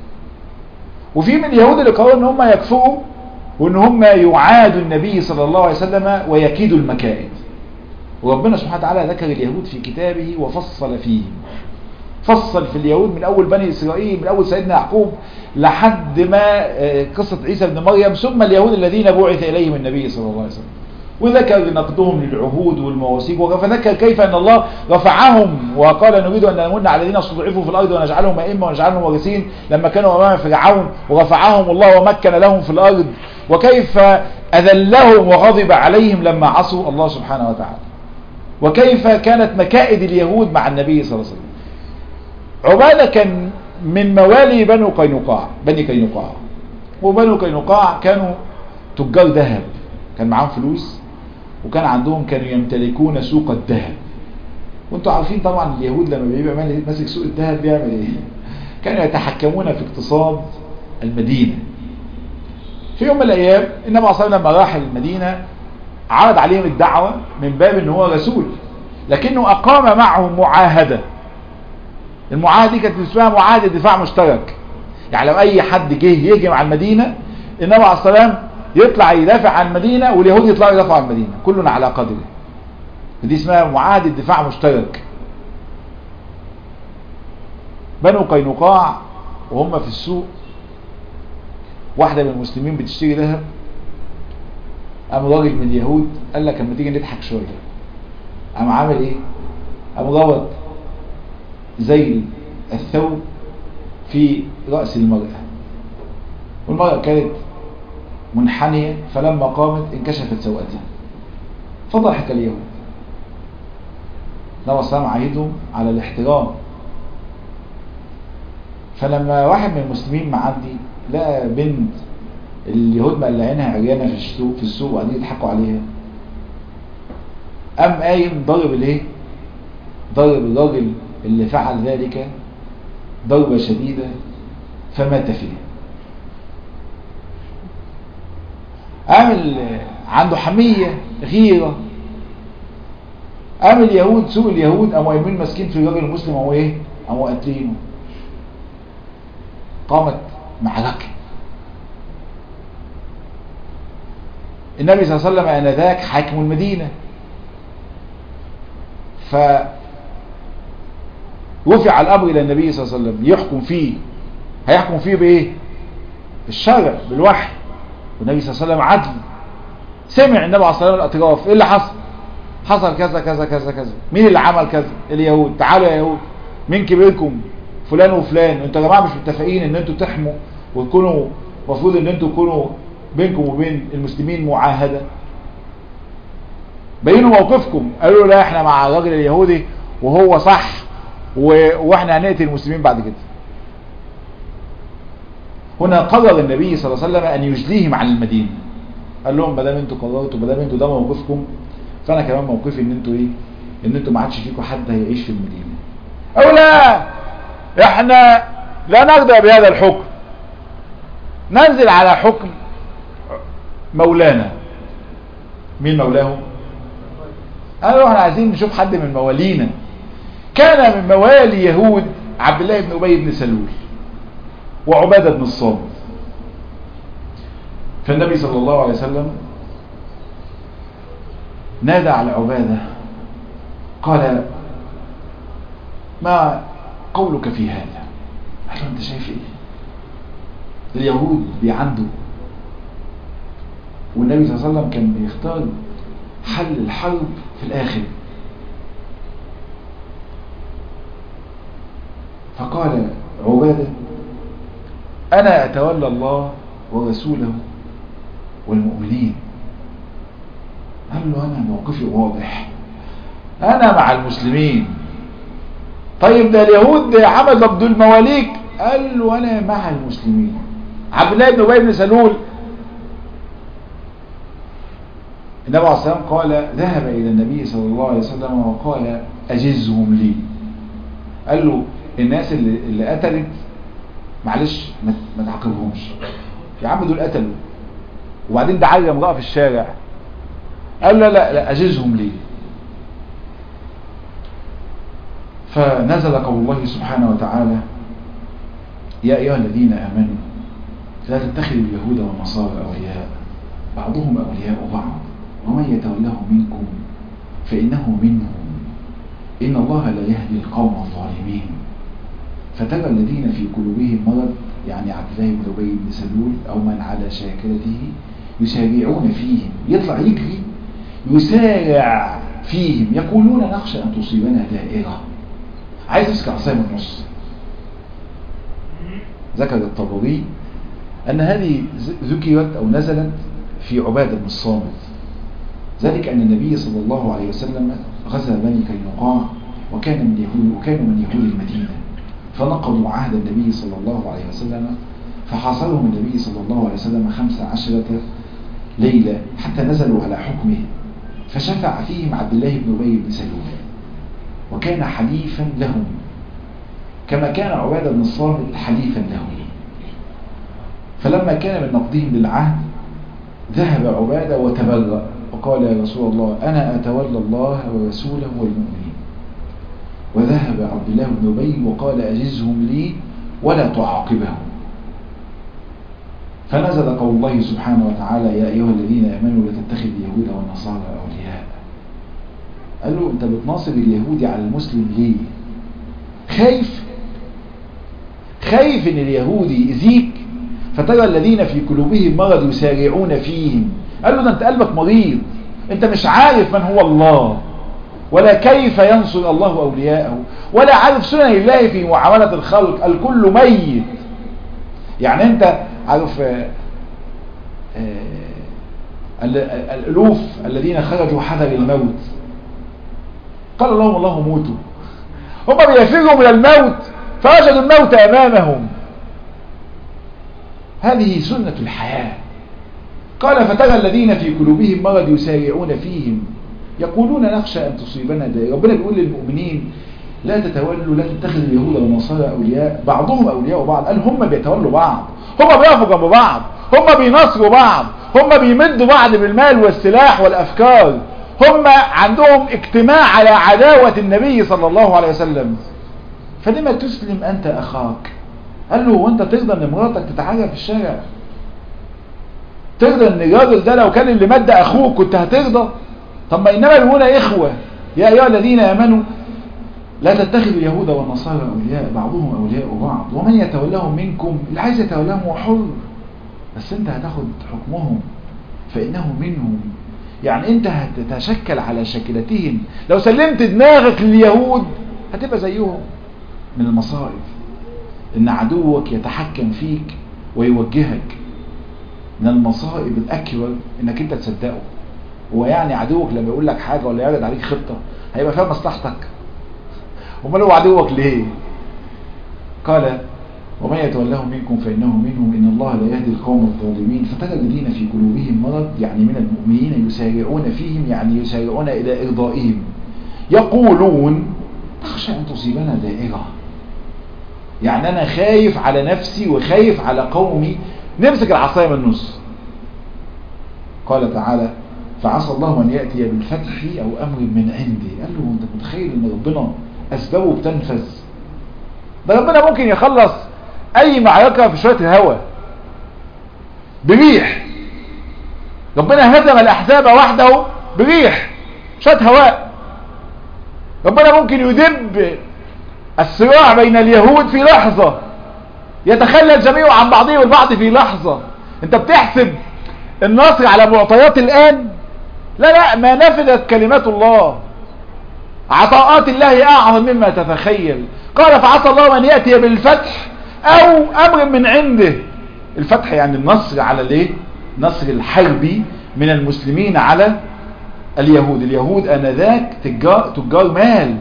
Speaker 1: وفي من اليهود اللي قرروا ان هم يكفروا وان هم يعادوا النبي صلى الله عليه وسلم ويكيدوا المكائد وربنا سبحانه وتعالى ذكر اليهود في كتابه وفصل فيهم فصل في اليهود من اول بني اسرائيل من اول سيدنا يعقوب لحد ما قصة عيسى بن مريم ثم اليهود الذين بعث اليهم النبي صلى الله عليه وسلم وذكر نقدهم للعهود والمواثيق فذكر كيف ان الله رفعهم وقال نريد ان نمن على الذين استضعفوا في الارض ونجعلهم ائمه ونجعلهم وارثين لما كانوا امام فرعون ورفعهم الله ومكن لهم في الارض وكيف اذلهم وغضب عليهم لما عصوا الله سبحانه وتعالى وكيف كانت مكائد اليهود مع النبي صلى الله عليه وسلم عبادة كان من موالي بنو قينقاع بني قينقاع وبنو قينقاع كانوا تجار ذهب كان معاهم فلوس وكان عندهم كانوا يمتلكون سوق الذهب وانتوا عارفين طبعا اليهود لما بيبقى ماسك سوق الذهب بيعمل ايه كانوا يتحكمون في اقتصاد المدينة في يوم من الايام النبي صلى الله عليه وسلم لما راح المدينة عرض عليهم الدعوة من باب ان هو رسول لكنه اقام معهم معاهدة المعاهدة دي كانت اسمها معاهدة دفاع مشترك يعني لو اي حد جه يهجم على المدينة النبي عليه السلام يطلع يدافع عن المدينة واليهود يطلعوا يدافعوا عن المدينة كلنا على قدره دي اسمها معاهدة دفاع مشترك بنو قينقاع وهم في السوق واحدة من المسلمين بتشتري ذهب قام راجل من اليهود قال لك اما تيجي نضحك شوية قام عامل ايه قام ربط زي الثوب في رأس المرأة والمرأة كانت منحنية فلما قامت انكشفت سوءتها فضحك اليهود نبي صلى الله عيدهم على الاحترام فلما واحد من المسلمين معدي لقى بنت اليهود مقلعينها عريانه في السوق في السوق وقاعدين يضحكوا عليها قام قايم ضرب الايه ضرب الراجل اللي فعل ذلك ضربه شديده فمات فيه عامل عنده حمية غيرة قام اليهود سوق اليهود قاموا يمين ماسكين في الراجل المسلم قاموا ايه قاموا قاتلينه قامت معركة النبي صلى الله عليه وسلم انذاك حاكم المدينة ف رفع الامر الى النبي صلى الله عليه وسلم يحكم فيه هيحكم فيه بايه بالشرع بالوحي والنبي صلى الله عليه وسلم عدل سمع النبي عليه الصلاه والسلام الاطراف ايه اللي حصل حصل كذا كذا كذا كذا مين اللي عمل كذا اليهود تعالوا يا يهود مين كبيركم فلان وفلان انتوا يا جماعه مش متفقين ان انتوا تحموا وتكونوا المفروض ان انتوا تكونوا بينكم وبين المسلمين معاهده بينوا موقفكم قالوا لا احنا مع الراجل اليهودي وهو صح واحنا هنقتل المسلمين بعد كده هنا قرر النبي صلى الله عليه وسلم ان يجليهم عن المدينه قال لهم ما دام انتوا قررتوا ما دام انتوا ده موقفكم فانا كمان موقفي ان انتوا ايه ان انتوا ما عادش فيكم حد هيعيش في المدينه او لا احنا لا نرضى بهذا الحكم ننزل على حكم مولانا مين مولاهم قالوا احنا عايزين نشوف حد من موالينا كان من موالي يهود عبد الله بن ابي بن سلول وعبادة بن الصامت فالنبي صلى الله عليه وسلم نادى على عبادة قال ما قولك في هذا قال له انت شايف ايه اليهود بيعندوا والنبي صلى الله عليه وسلم كان بيختار حل الحرب في الاخر فقال عبادة أنا أتولى الله ورسوله والمؤمنين قال له أنا موقفي واضح أنا مع المسلمين طيب ده اليهود عمل عبد المواليك قال له أنا مع المسلمين عبد الله بن أبي بن سلول النبي عليه الصلاة والسلام قال ذهب إلى النبي صلى الله عليه وسلم وقال أجزهم لي قال له الناس اللي, اللي قتلت معلش ما تعاقبهمش يا عم دول قتلوا وبعدين ده عيل امرأة في الشارع قال لا لا لا أجزهم لي فنزل قول الله سبحانه وتعالى يا أيها الذين آمنوا لا تتخذوا اليهود والنصارى أولياء بعضهم أولياء بعض ومن يتولهم منكم فإنه منهم إن الله لا يهدي القوم الظالمين فترى الذين في قلوبهم مرض يعني عبد الله بن أبي بن سلول أو من على شاكلته يسارعون فيهم يطلع يجري يسارع فيهم يقولون نخشى أن تصيبنا دائرة عايز تمسك عصاية من النص ذكر الطبري أن هذه ذكرت أو نزلت في عبادة بن الصامت ذلك أن النبي صلى الله عليه وسلم غزا بني كينقاع وكان من يهود وكانوا من يهود المدينة فنقضوا عهد النبي صلى الله عليه وسلم فحاصرهم النبي صلى الله عليه وسلم خمس عشرة ليلة حتى نزلوا على حكمه فشفع فيهم عبد الله بن أبي بن سلول وكان حليفا لهم كما كان عبادة بن الصامت حليفا لهم فلما كان من نقضهم للعهد ذهب عبادة وتبرأ وقال يا رسول الله أنا أتولى الله ورسوله والمؤمنين وذهب عبد الله بن أبي وقال أجزهم لي ولا تعاقبهم فنزل قول الله سبحانه وتعالى يا أيها الذين آمنوا لا تتخذ اليهود والنصارى أولياء قال له أنت بتناصب اليهودي على المسلم ليه خايف خايف ان اليهودي يأذيك فترى الذين في قلوبهم مرض يسارعون فيهم قال له ده انت قلبك مريض انت مش عارف من هو الله ولا كيف ينصر الله أولياءه ولا عارف سنن الله في معاملة الخلق الكل ميت يعني انت عارف آآ آآ الألوف الذين خرجوا حذر الموت قال لهم الله موتوا هم بيفروا من الموت فوجدوا الموت أمامهم هذه سنة الحياة قال فترى الذين في قلوبهم مرض يسارعون فيهم يقولون نخشى أن تصيبنا دائرة ربنا بيقول للمؤمنين لا تتولوا لا تتخذوا اليهود والنصارى أولياء بعضهم أولياء بعض قال هم بيتولوا بعض هم بيقفوا جنب بعض هم بينصروا بعض هم بيمدوا بعض بالمال والسلاح والأفكار هم عندهم اجتماع على عداوة النبي صلى الله عليه وسلم فلما تسلم أنت أخاك قال له وانت ترضى ان مراتك تتعرى في الشارع ترضى ان الراجل ده لو كان اللي مد اخوك كنت هترضى طب ما انما المؤمنون اخوه يا ايها الذين امنوا لا تتخذوا اليهود والنصارى اولياء بعضهم اولياء بعض ومن يتولهم منكم اللي عايز يتولهم هو حر بس انت هتاخد حكمهم فانه منهم يعني انت هتتشكل على شكلتهم لو سلمت دماغك لليهود هتبقى زيهم من المصائب ان عدوك يتحكم فيك ويوجهك من المصائب الاكبر انك انت تصدقه هو يعني عدوك لما يقول لك حاجة ولا يعرض عليك خطة هيبقى فيها مصلحتك امال هو عدوك ليه قال ومن يتولهم منكم فإنه منهم إن الله لا يهدي القوم الظالمين فترى الذين في قلوبهم مرض يعني من المؤمنين يسارعون فيهم يعني يسارعون إلى إرضائهم يقولون تخشى أن تصيبنا دائرة يعني أنا خايف على نفسي وخايف على قومي نمسك العصاية من النص قال تعالى فعسى الله أن يأتي بالفتح أو أمر من عندي قال له أنت متخيل أن ربنا أسبابه بتنفذ ده ربنا ممكن يخلص أي معركة في شوية الهواء بريح ربنا هزم الأحزاب وحده بريح شوية هواء ربنا ممكن يدب الصراع بين اليهود في لحظة يتخلى الجميع عن بعضهم البعض في لحظة انت بتحسب النصر على معطيات الآن لا لا ما نفذت كلمات الله عطاءات الله أعظم مما تتخيل قال فعسى الله أن يأتي بالفتح او امر من عنده الفتح يعني النصر على الايه نصر الحربي من المسلمين على اليهود اليهود انذاك تجار, تجار مال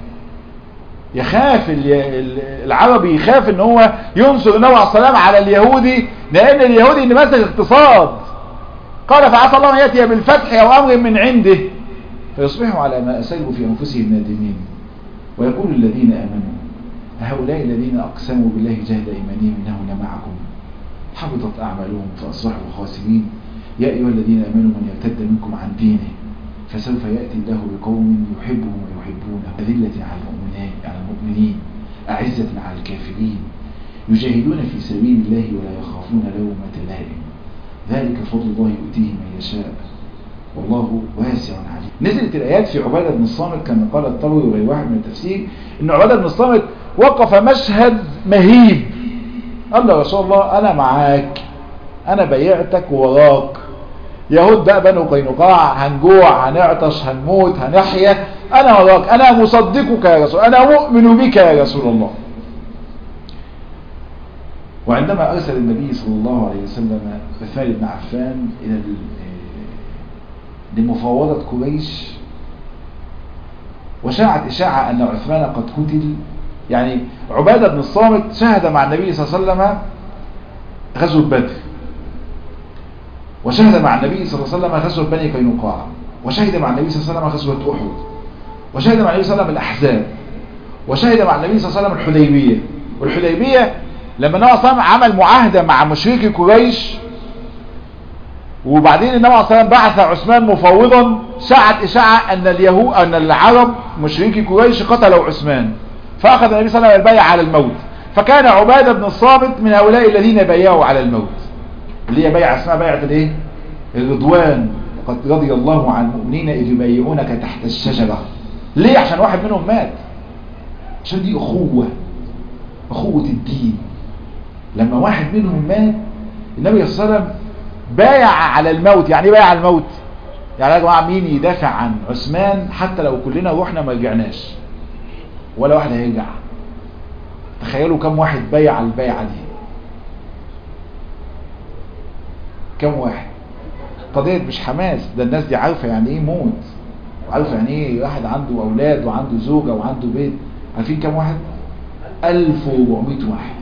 Speaker 1: يخاف العربي يخاف ان هو ينصر النبي عليه السلام على اليهودي لان اليهودي اللي ماسك اقتصاد قال فعسى الله ان ياتي بالفتح او امر من عنده فيصبحوا على ما اسلوا في انفسهم نادمين ويقول الذين امنوا هؤلاء الذين اقسموا بالله جهد ايمانهم انه لمعكم حبطت اعمالهم فاصبحوا خاسرين يا ايها الذين امنوا من يرتد منكم عن دينه فسوف ياتي الله بقوم يحبهم ويحبونه اذله على المؤمنين على المؤمنين اعزه على الكافرين يجاهدون في سبيل الله ولا يخافون لومه لائم ذلك فضل الله يؤتيه من يشاء والله واسع عليم نزلت الآيات في عبادة بن الصامت كما قال الطبري وغير واحد من التفسير ان عبادة بن الصامت وقف مشهد مهيب قال له رسول الله انا معاك انا بيعتك وراك يهود بقى بنو قينقاع هنجوع هنعطش هنموت هنحيا انا وراك انا مصدقك يا رسول انا مؤمن بك يا رسول الله وعندما أرسل النبي صلى الله عليه وسلم عثمان بن عفان إلى لمفاوضة قريش وشاعت إشاعة أن عثمان قد قتل يعني عبادة بن الصامت شهد مع النبي صلى الله عليه وسلم غزوة بدر وشهد مع النبي صلى الله عليه وسلم غزوة بني قينقاع وشهد مع النبي صلى الله عليه وسلم غزوة أحد وشهد مع النبي صلى الله عليه وسلم الأحزاب وشهد مع النبي صلى الله عليه وسلم الحديبية والحديبية لما النبي صلى الله عليه وسلم عمل معاهدة مع مشركي قريش وبعدين النبي صلى الله عليه وسلم بعث عثمان مفوضا شاعت إشاعة أن اليهود أن العرب مشركي قريش قتلوا عثمان فأخذ النبي صلى الله عليه وسلم البيع على الموت فكان عبادة بن الصامت من هؤلاء الذين بايعوا على الموت اللي هي بيعة اسمها بيعة الايه الرضوان وقد رضي الله عن المؤمنين إذ يبايعونك تحت الشجرة ليه عشان واحد منهم مات عشان دي أخوة أخوة الدين لما واحد منهم مات النبي صلى الله عليه وسلم بايع على الموت يعني ايه بايع على الموت يعني يا جماعه مين يدافع عن عثمان حتى لو كلنا روحنا ما رجعناش ولا واحد هيرجع تخيلوا كم واحد بايع على البيعه دي كم واحد قضية مش حماس ده الناس دي عارفة يعني ايه موت وعارفة يعني ايه واحد عنده اولاد وعنده زوجة وعنده بيت عارفين كم واحد 1400 واحد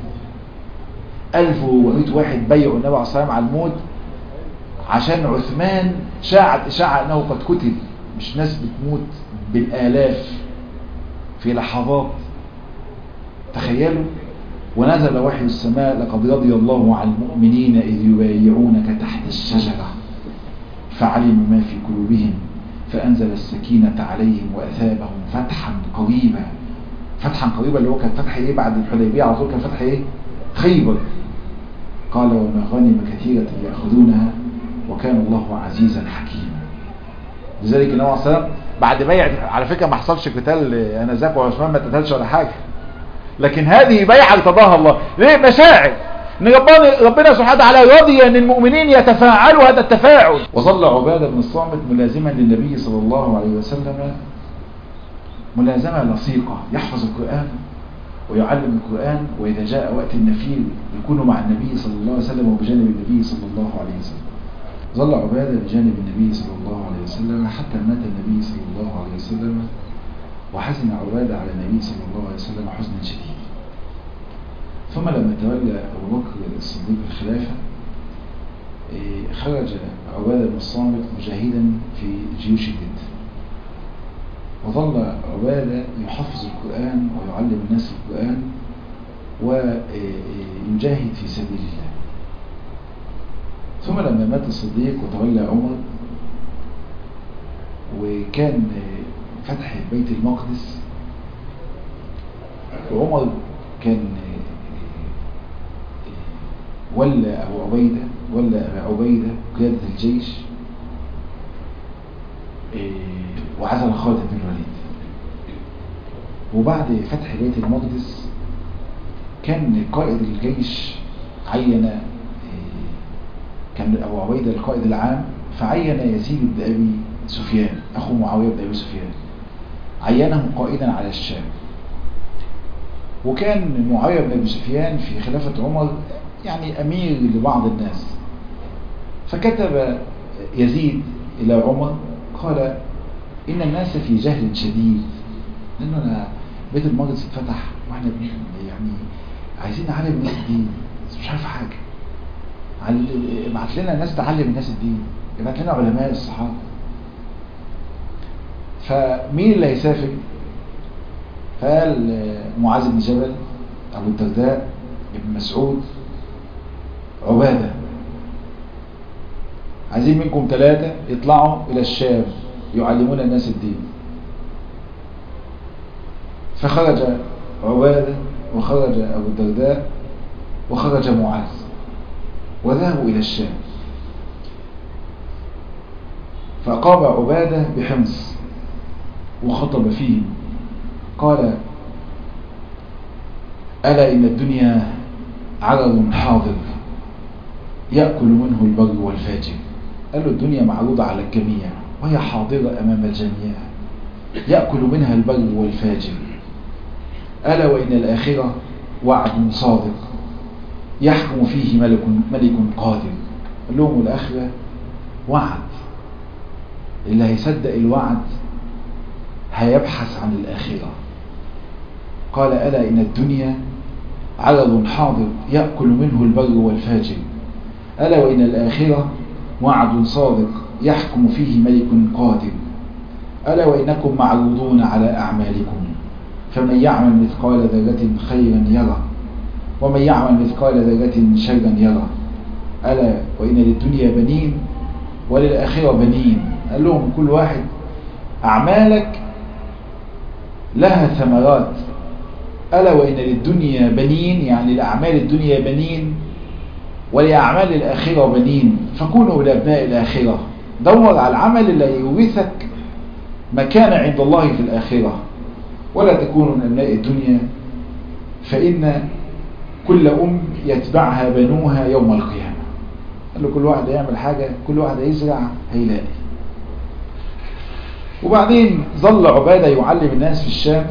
Speaker 1: 1400 واحد بيعوا النبي عليه الصلاة والسلام على الموت عشان عثمان شاعت إشاعة أنه قد قتل مش ناس بتموت بالآلاف في لحظات تخيلوا ونزل وحي السماء لقد رضي الله عن المؤمنين إذ يبايعونك تحت الشجرة فعلم ما في قلوبهم فأنزل السكينة عليهم وأثابهم فتحا قريبا فتحا قريبا اللي هو كان فتح ايه بعد الحديبية على طول كان فتح ايه خيبر قال ومغانم كثيرة يأخذونها وكان الله عزيزا حكيما لذلك النبي عليه الصلاه بعد بيع على فكره ما حصلش قتال انا ذاك وعثمان ما اتقتلش ولا حاجه لكن هذه بيعه ارتضاها الله ليه مشاعر ان ربنا ربنا سبحانه وتعالى رضي ان المؤمنين يتفاعلوا هذا التفاعل وظل عباده بن الصامت ملازما للنبي صلى الله عليه وسلم ملازمه لصيقه يحفظ القران ويعلم القرآن وإذا جاء وقت النفير يكون مع النبي صلى الله عليه وسلم وبجانب النبي صلى الله عليه وسلم ظل عبادة بجانب النبي صلى الله عليه وسلم حتى مات النبي صلى الله عليه وسلم وحزن عبادة على النبي صلى الله عليه وسلم حزنا شديدا ثم لما تولى أبو بكر الصديق الخلافة خرج عبادة بن الصامت مجاهدا في جيوش الجد وظل عبادة يحفظ القرآن ويعلم الناس القرآن ويجاهد في سبيل الله ثم لما مات الصديق وتولى عمر وكان فتح بيت المقدس وعمر كان ولى أبو عبيدة ولى أبا عبيدة قيادة الجيش وعزل خالد بن الوليد وبعد فتح بيت المقدس كان قائد الجيش عين كان أبو عبيدة القائد العام فعين يزيد بن أبي سفيان أخو معاوية بن أبي سفيان عينه قائدا على الشام وكان معاوية بن أبي سفيان في خلافة عمر يعني أمير لبعض الناس فكتب يزيد إلى عمر قال إن الناس في جهل شديد لأننا بيت المقدس اتفتح واحنا يعني عايزين نعلم الناس الدين بس مش عارف حاجة ابعت لنا ناس تعلم الناس الدين ابعت لنا علماء الصحابة فمين اللي هيسافر فقال معاذ بن جبل أبو الدرداء ابن مسعود عبادة عايزين منكم ثلاثة يطلعوا إلى الشام يعلمون الناس الدين فخرج عبادة وخرج أبو الدرداء وخرج معاذ وذهبوا إلى الشام فقام عبادة بحمص وخطب فيهم قال ألا إن الدنيا عرض حاضر يأكل منه البر والفاجر قال له الدنيا معروضة على الجميع وهي حاضرة أمام الجميع يأكل منها البر والفاجر ألا وإن الآخرة وعد صادق يحكم فيه ملك, ملك قادر قال لهم الآخرة وعد اللي هيصدق الوعد هيبحث عن الآخرة قال ألا إن الدنيا عرض حاضر يأكل منه البر والفاجر ألا وإن الآخرة وعد صادق يحكم فيه ملك قادر ألا وإنكم معروضون على أعمالكم فمن يعمل مثقال ذرة خيرا يرى ومن يعمل مثقال ذرة شرا يرى ألا وإن للدنيا بنين وللآخرة بنين قال لهم كل واحد أعمالك لها ثمرات ألا وإن للدنيا بنين يعني لأعمال الدنيا بنين ولأعمال الآخرة بنين فكونوا لأبناء الآخرة دور على العمل اللي يورثك مكان عند الله في الآخرة ولا تكونوا من أبناء الدنيا فإن كل أم يتبعها بنوها يوم القيامة قال له كل واحد يعمل حاجة كل واحد يزرع هيلاقي وبعدين ظل عبادة يعلم الناس في الشام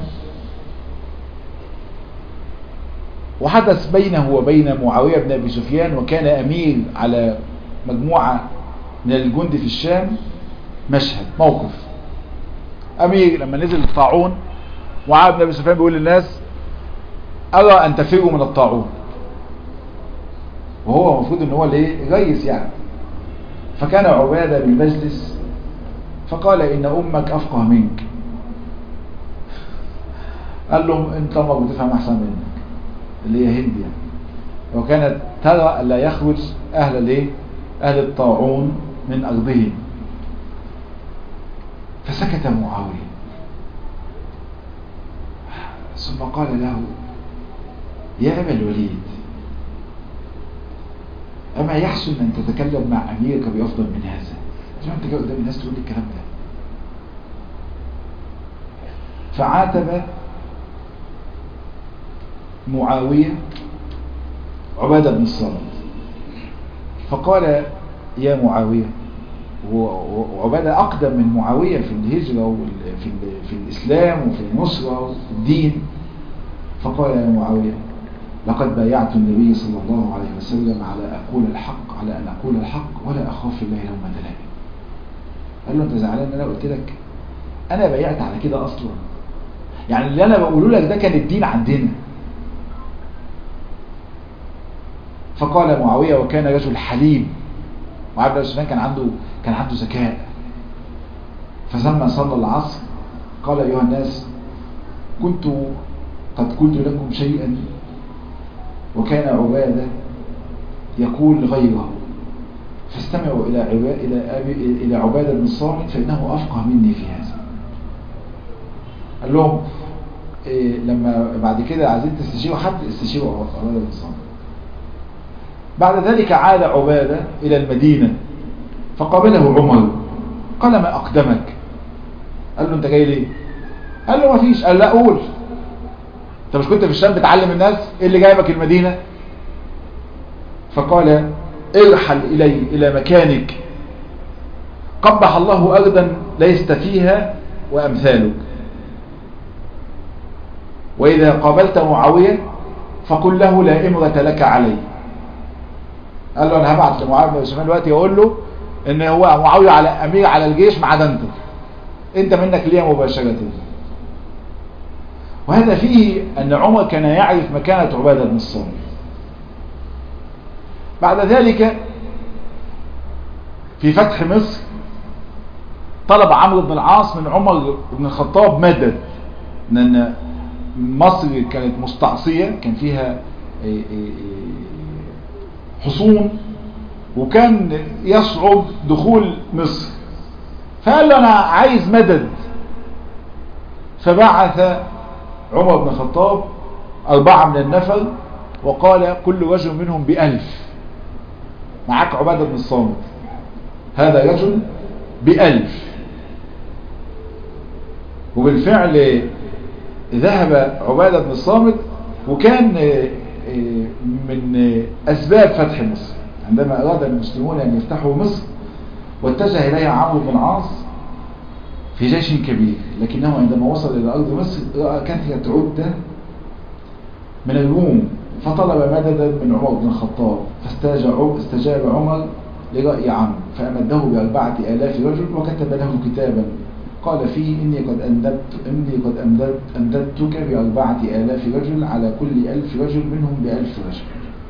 Speaker 1: وحدث بينه وبين معاوية بن أبي سفيان وكان أمير على مجموعة من الجند في الشام مشهد موقف أمير لما نزل الطاعون معاوية بن أبي سفيان بيقول للناس أرى أن تفروا من الطاعون وهو المفروض ان هو الايه رئيس يعني فكان عبادة بالمجلس فقال ان امك افقه منك قال لهم انت امك بتفهم احسن منك اللي هي هند يعني وكانت ترى الا يخرج اهل الايه اهل الطاعون من ارضهم فسكت معاوية ثم قال له يا ابا الوليد أما يحسن أن تتكلم مع أميرك بأفضل من هذا لو أنت جاي قدام الناس تقول لي الكلام ده فعاتب معاوية عبادة بن الصامت فقال يا معاوية وعبادة أقدم من معاوية في الهجرة وفي في الإسلام وفي النصرة وفي الدين فقال يا معاوية لقد بايعت النبي صلى الله عليه وسلم على أقول الحق على أن أقول الحق ولا أخاف الله لومة لائم قال له أنت زعلان أن أنا قلت لك أنا بايعت على كده أصلا يعني اللي أنا بقوله لك ده كان الدين عندنا فقال معاوية وكان رجل حليم معاوية بن سفيان كان عنده كان عنده ذكاء فلما صلى العصر قال أيها الناس كنت قد قلت لكم شيئا وكان عبادة يقول غيره فاستمعوا إلى عبادة إلى أبي إلى عبادة بن الصامت فإنه أفقه مني في هذا قال لهم إيه لما بعد كده عايزين تستشيروا حد استشيروا عبادة بن الصامت بعد ذلك عاد عبادة إلى المدينة فقابله عمر قال ما أقدمك قال له أنت جاي ليه قال له ما فيش قال لا قول انت مش كنت في الشام بتعلم الناس ايه اللي جايبك المدينة فقال ارحل الي الى مكانك قبح الله ارضا ليست فيها وامثالك وإذا قابلت معاوية فقل له لا إمرة لك علي قال له أنا هبعت لمعاوية بن سفيان دلوقتي أقول له إن هو معاوية على أمير على الجيش ما عدا أنت أنت منك ليا مباشرة وهذا فيه أن عمر كان يعرف مكانة عبادة بن الصامت بعد ذلك في فتح مصر طلب عمرو بن العاص من عمر بن الخطاب مدد لأن مصر كانت مستعصية كان فيها حصون وكان يصعب دخول مصر فقال له أنا عايز مدد فبعث عمر بن الخطاب أربعة من النفر وقال كل رجل منهم بألف معك عبادة بن الصامت هذا رجل بألف وبالفعل ذهب عبادة بن الصامت وكان من أسباب فتح مصر عندما أراد المسلمون أن يفتحوا مصر واتجه إليها عمرو بن العاص في جيش كبير لكنه عندما وصل إلى أرض مصر رأى كثرة عدة من الروم فطلب مددا من عمر بن الخطاب فاستجاب عمر لرأي عمرو فأمده بأربعة آلاف رجل وكتب له كتابا قال فيه إني قد أمددت إني قد أمددت أمددتك بأربعة آلاف رجل على كل ألف رجل منهم بألف رجل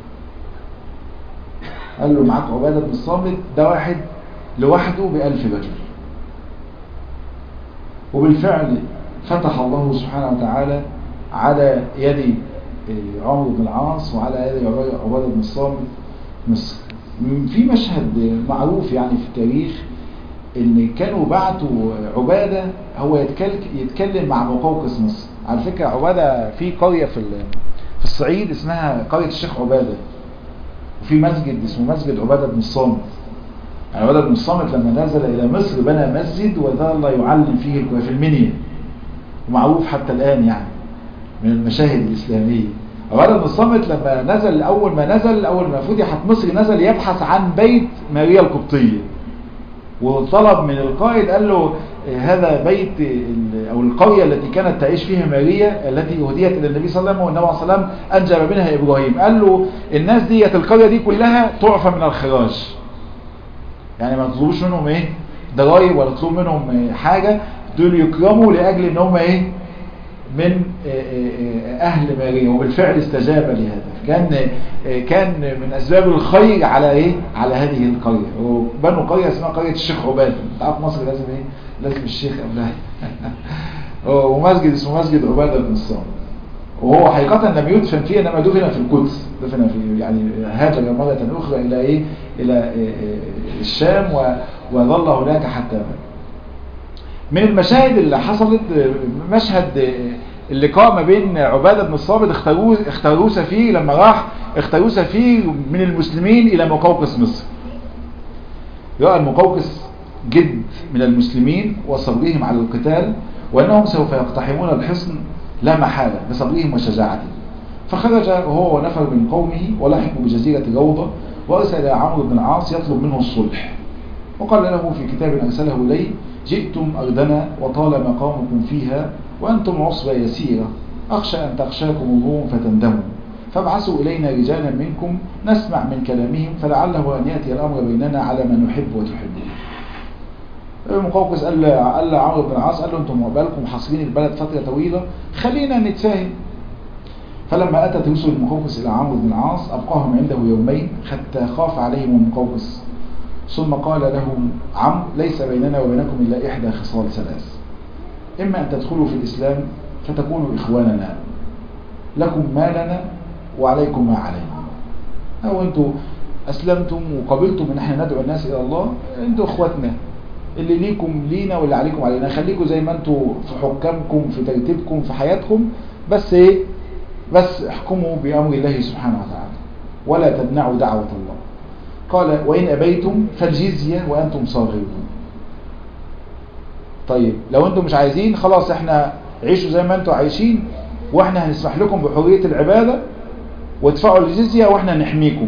Speaker 1: قال له معاك عبادة بن الصامت ده واحد لوحده بألف رجل وبالفعل فتح الله سبحانه وتعالى على يد عمرو بن العاص وعلى يد عبادة بن الصامت مصر في مشهد معروف يعني في التاريخ ان كانوا بعتوا عبادة هو يتكلم مع مقوقس مصر على فكرة عبادة في قرية في في الصعيد اسمها قرية الشيخ عبادة وفي مسجد اسمه مسجد عبادة بن الصامت يعني عبادة بن الصامت لما نزل الى مصر بنى مسجد وظل يعلم فيه في المنيا ومعروف حتى الان يعني من المشاهد الاسلامية عبادة بن الصامت لما نزل اول ما نزل اول ما فتحت مصر نزل يبحث عن بيت ماريا القبطية وطلب من القائد قال له هذا بيت او القرية التي كانت تعيش فيها ماريا التي اهديت الى النبي صلى الله عليه وسلم والنبي صلى الله عليه وسلم انجب منها ابراهيم قال له الناس ديت القرية دي كلها تعفى من الخراج يعني ما تطلبوش منهم ايه ضرايب ولا تطلب منهم حاجة دول يكرموا لاجل ان هم ايه من اهل ماريا وبالفعل استجاب لهذا كان كان من اسباب الخير على ايه على هذه القرية وبنوا قرية اسمها قرية الشيخ عباد انت عارف مصر لازم ايه لازم الشيخ قبلها ومسجد اسمه مسجد عبادة بن الصامت وهو حقيقة لم يدفن فيه انما دفن في القدس دفن في يعني هاجر مرة اخرى الى ايه الى الشام وظل هناك حتى مات من المشاهد اللي حصلت مشهد اللقاء ما بين عبادة بن الصامت اختاروه اختاروه سفير لما راح اختاروه سفير من المسلمين الى مقوقس مصر رأى المقوقس جد من المسلمين وصبرهم على القتال وانهم سوف يقتحمون الحصن لا محالة بصبرهم وشجاعتهم فخرج هو ونفر من قومه ولحقوا بجزيرة روضة وارسل عمرو بن العاص يطلب منه الصلح وقال له في كتاب أرسله إليه جئتم أرضنا وطال مقامكم فيها وأنتم عصبة يسيرة أخشى أن تخشاكم الروم فتندموا فابعثوا إلينا رجالا منكم نسمع من كلامهم فلعله أن يأتي الأمر بيننا على ما نحب وتحبون المقوقس قال قال عمرو بن العاص قال له انتم بالكم حاصرين البلد فترة طويلة خلينا نتفاهم فلما أتت رسل المقوقس إلى عمرو بن العاص أبقاهم عنده يومين حتى خاف عليهم المقوقس ثم قال لهم عمرو ليس بيننا وبينكم إلا إحدى خصال ثلاث إما أن تدخلوا في الإسلام فتكونوا إخواننا لكم ما لنا وعليكم ما علينا أو أنتم أسلمتم وقبلتم أن احنا ندعو الناس إلى الله أنتم إخواتنا اللي ليكم لينا واللي عليكم علينا خليكم زي ما أنتم في حكامكم في ترتيبكم في حياتكم بس إيه بس احكموا بأمر الله سبحانه وتعالى ولا تمنعوا دعوة الله قال وإن أبيتم فالجزية وأنتم صاغرون طيب لو أنتم مش عايزين خلاص احنا عيشوا زي ما أنتم عايشين واحنا هنسمح لكم بحرية العبادة وادفعوا الجزية واحنا نحميكم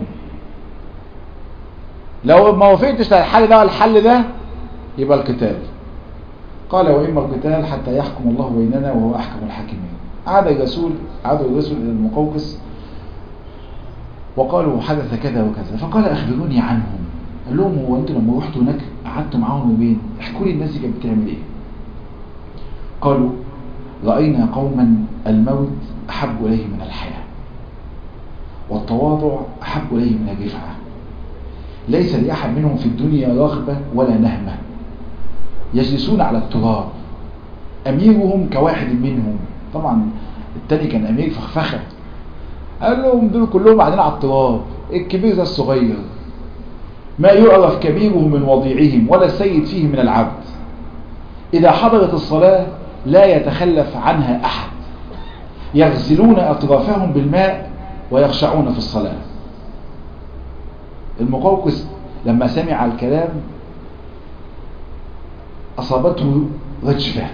Speaker 1: لو ما وافقتش الحل ده الحل ده يبقى القتال قال وإما القتال حتى يحكم الله بيننا وهو أحكم الحاكمين عاد الرسول عاد الرسول إلى المقوقس وقالوا حدث كذا وكذا فقال أخبروني عنهم قال لهم هو أنتوا لما رحتوا هناك قعدتوا معاهم يومين احكوا لي الناس دي كانت بتعمل إيه قالوا رأينا قوما الموت أحب إليه من الحياة والتواضع أحب إليه من الرفعة ليس لأحد منهم في الدنيا رغبة ولا نهمة يجلسون على التراب أميرهم كواحد منهم طبعا التاني كان أمير فخفخة قال لهم دول كلهم قاعدين على التراب الكبير زي الصغير ما يعرف كبيره من وضيعهم ولا السيد فيه من العبد إذا حضرت الصلاة لا يتخلف عنها أحد يغسلون أطرافهم بالماء ويخشعون في الصلاة المقوقس لما سمع الكلام أصابته رجفة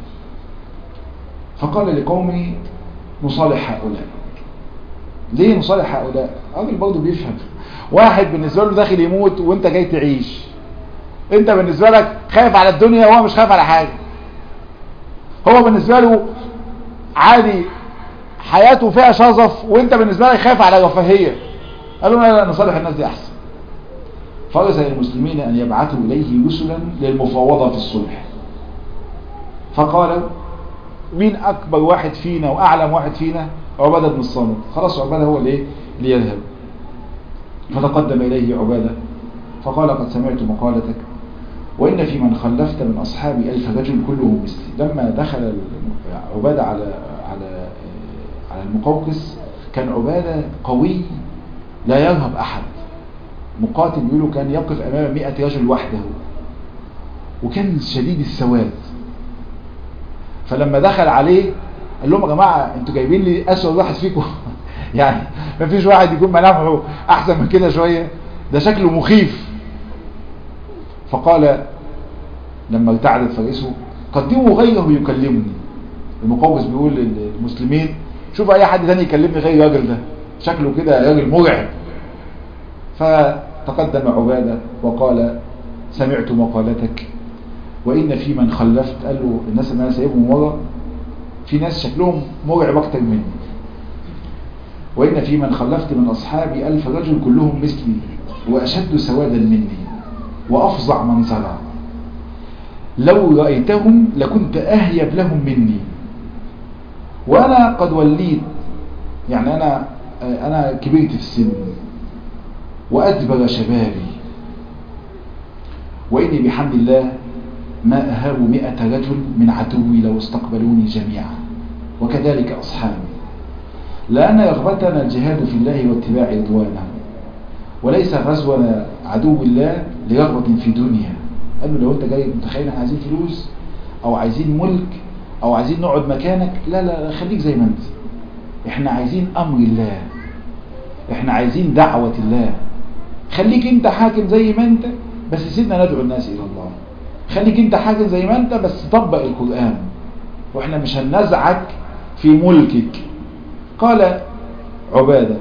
Speaker 1: فقال لقومه نصالح هؤلاء ليه نصالح هؤلاء راجل برضه بيفهم واحد بالنسبة له داخل يموت وانت جاي تعيش انت بالنسبة لك خايف على الدنيا وهو مش خايف على حاجة هو بالنسبة له عادي حياته فيها شظف وانت بالنسبة لك خايف على رفاهية قالوا لا لا نصالح الناس دي احسن فرز للمسلمين ان يبعثوا اليه رسلا للمفاوضة في الصلح فقال مين اكبر واحد فينا واعلم واحد فينا عبادة بن الصامت خلاص عبادة هو الايه اللي يذهب فتقدم اليه عبادة فقال قد سمعت مقالتك وإن في من خلفت من أصحابي ألف رجل كلهم مثلي لما دخل عبادة على على على المقوقس كان عبادة قوي لا يرهب أحد مقاتل يقولوا كان يقف أمام مئة رجل وحده وكان شديد السواد فلما دخل عليه قال لهم يا جماعة انتوا جايبين لي أسود واحد فيكم يعني ما فيش واحد يكون ملامحه أحسن من كده شوية ده شكله مخيف فقال لما ارتعدت فريسه قدموا غيره يكلمني المقوس بيقول للمسلمين شوف اي حد تاني يكلمني غير الراجل ده شكله كده راجل مرعب فتقدم عبادة وقال سمعت مقالتك وإن في من خلفت قال له الناس اللي أنا سايبهم ورا في ناس شكلهم مرعب أكتر مني وإن في من خلفت من أصحابي ألف رجل كلهم مثلي وأشد سوادا مني وأفظع منظرا لو رأيتهم لكنت أهيب لهم مني وأنا قد وليت يعني أنا أنا كبرت في السن وأدبر شبابي وإني بحمد الله ما أهاب مئة رجل من عدوي لو استقبلوني جميعا وكذلك أصحابي لأن رغبتنا الجهاد في الله واتباع رضوانه وليس غزونا عدو الله لرغبة في دنيا قال له لو انت جاي متخيل احنا عايزين فلوس او عايزين ملك او عايزين نقعد مكانك لا لا خليك زي ما انت احنا عايزين امر الله احنا عايزين دعوة الله خليك انت حاكم زي ما انت بس سيبنا ندعو الناس الى الله خليك انت حاكم زي ما انت بس طبق القرآن واحنا مش هننزعك في ملكك قال عبادة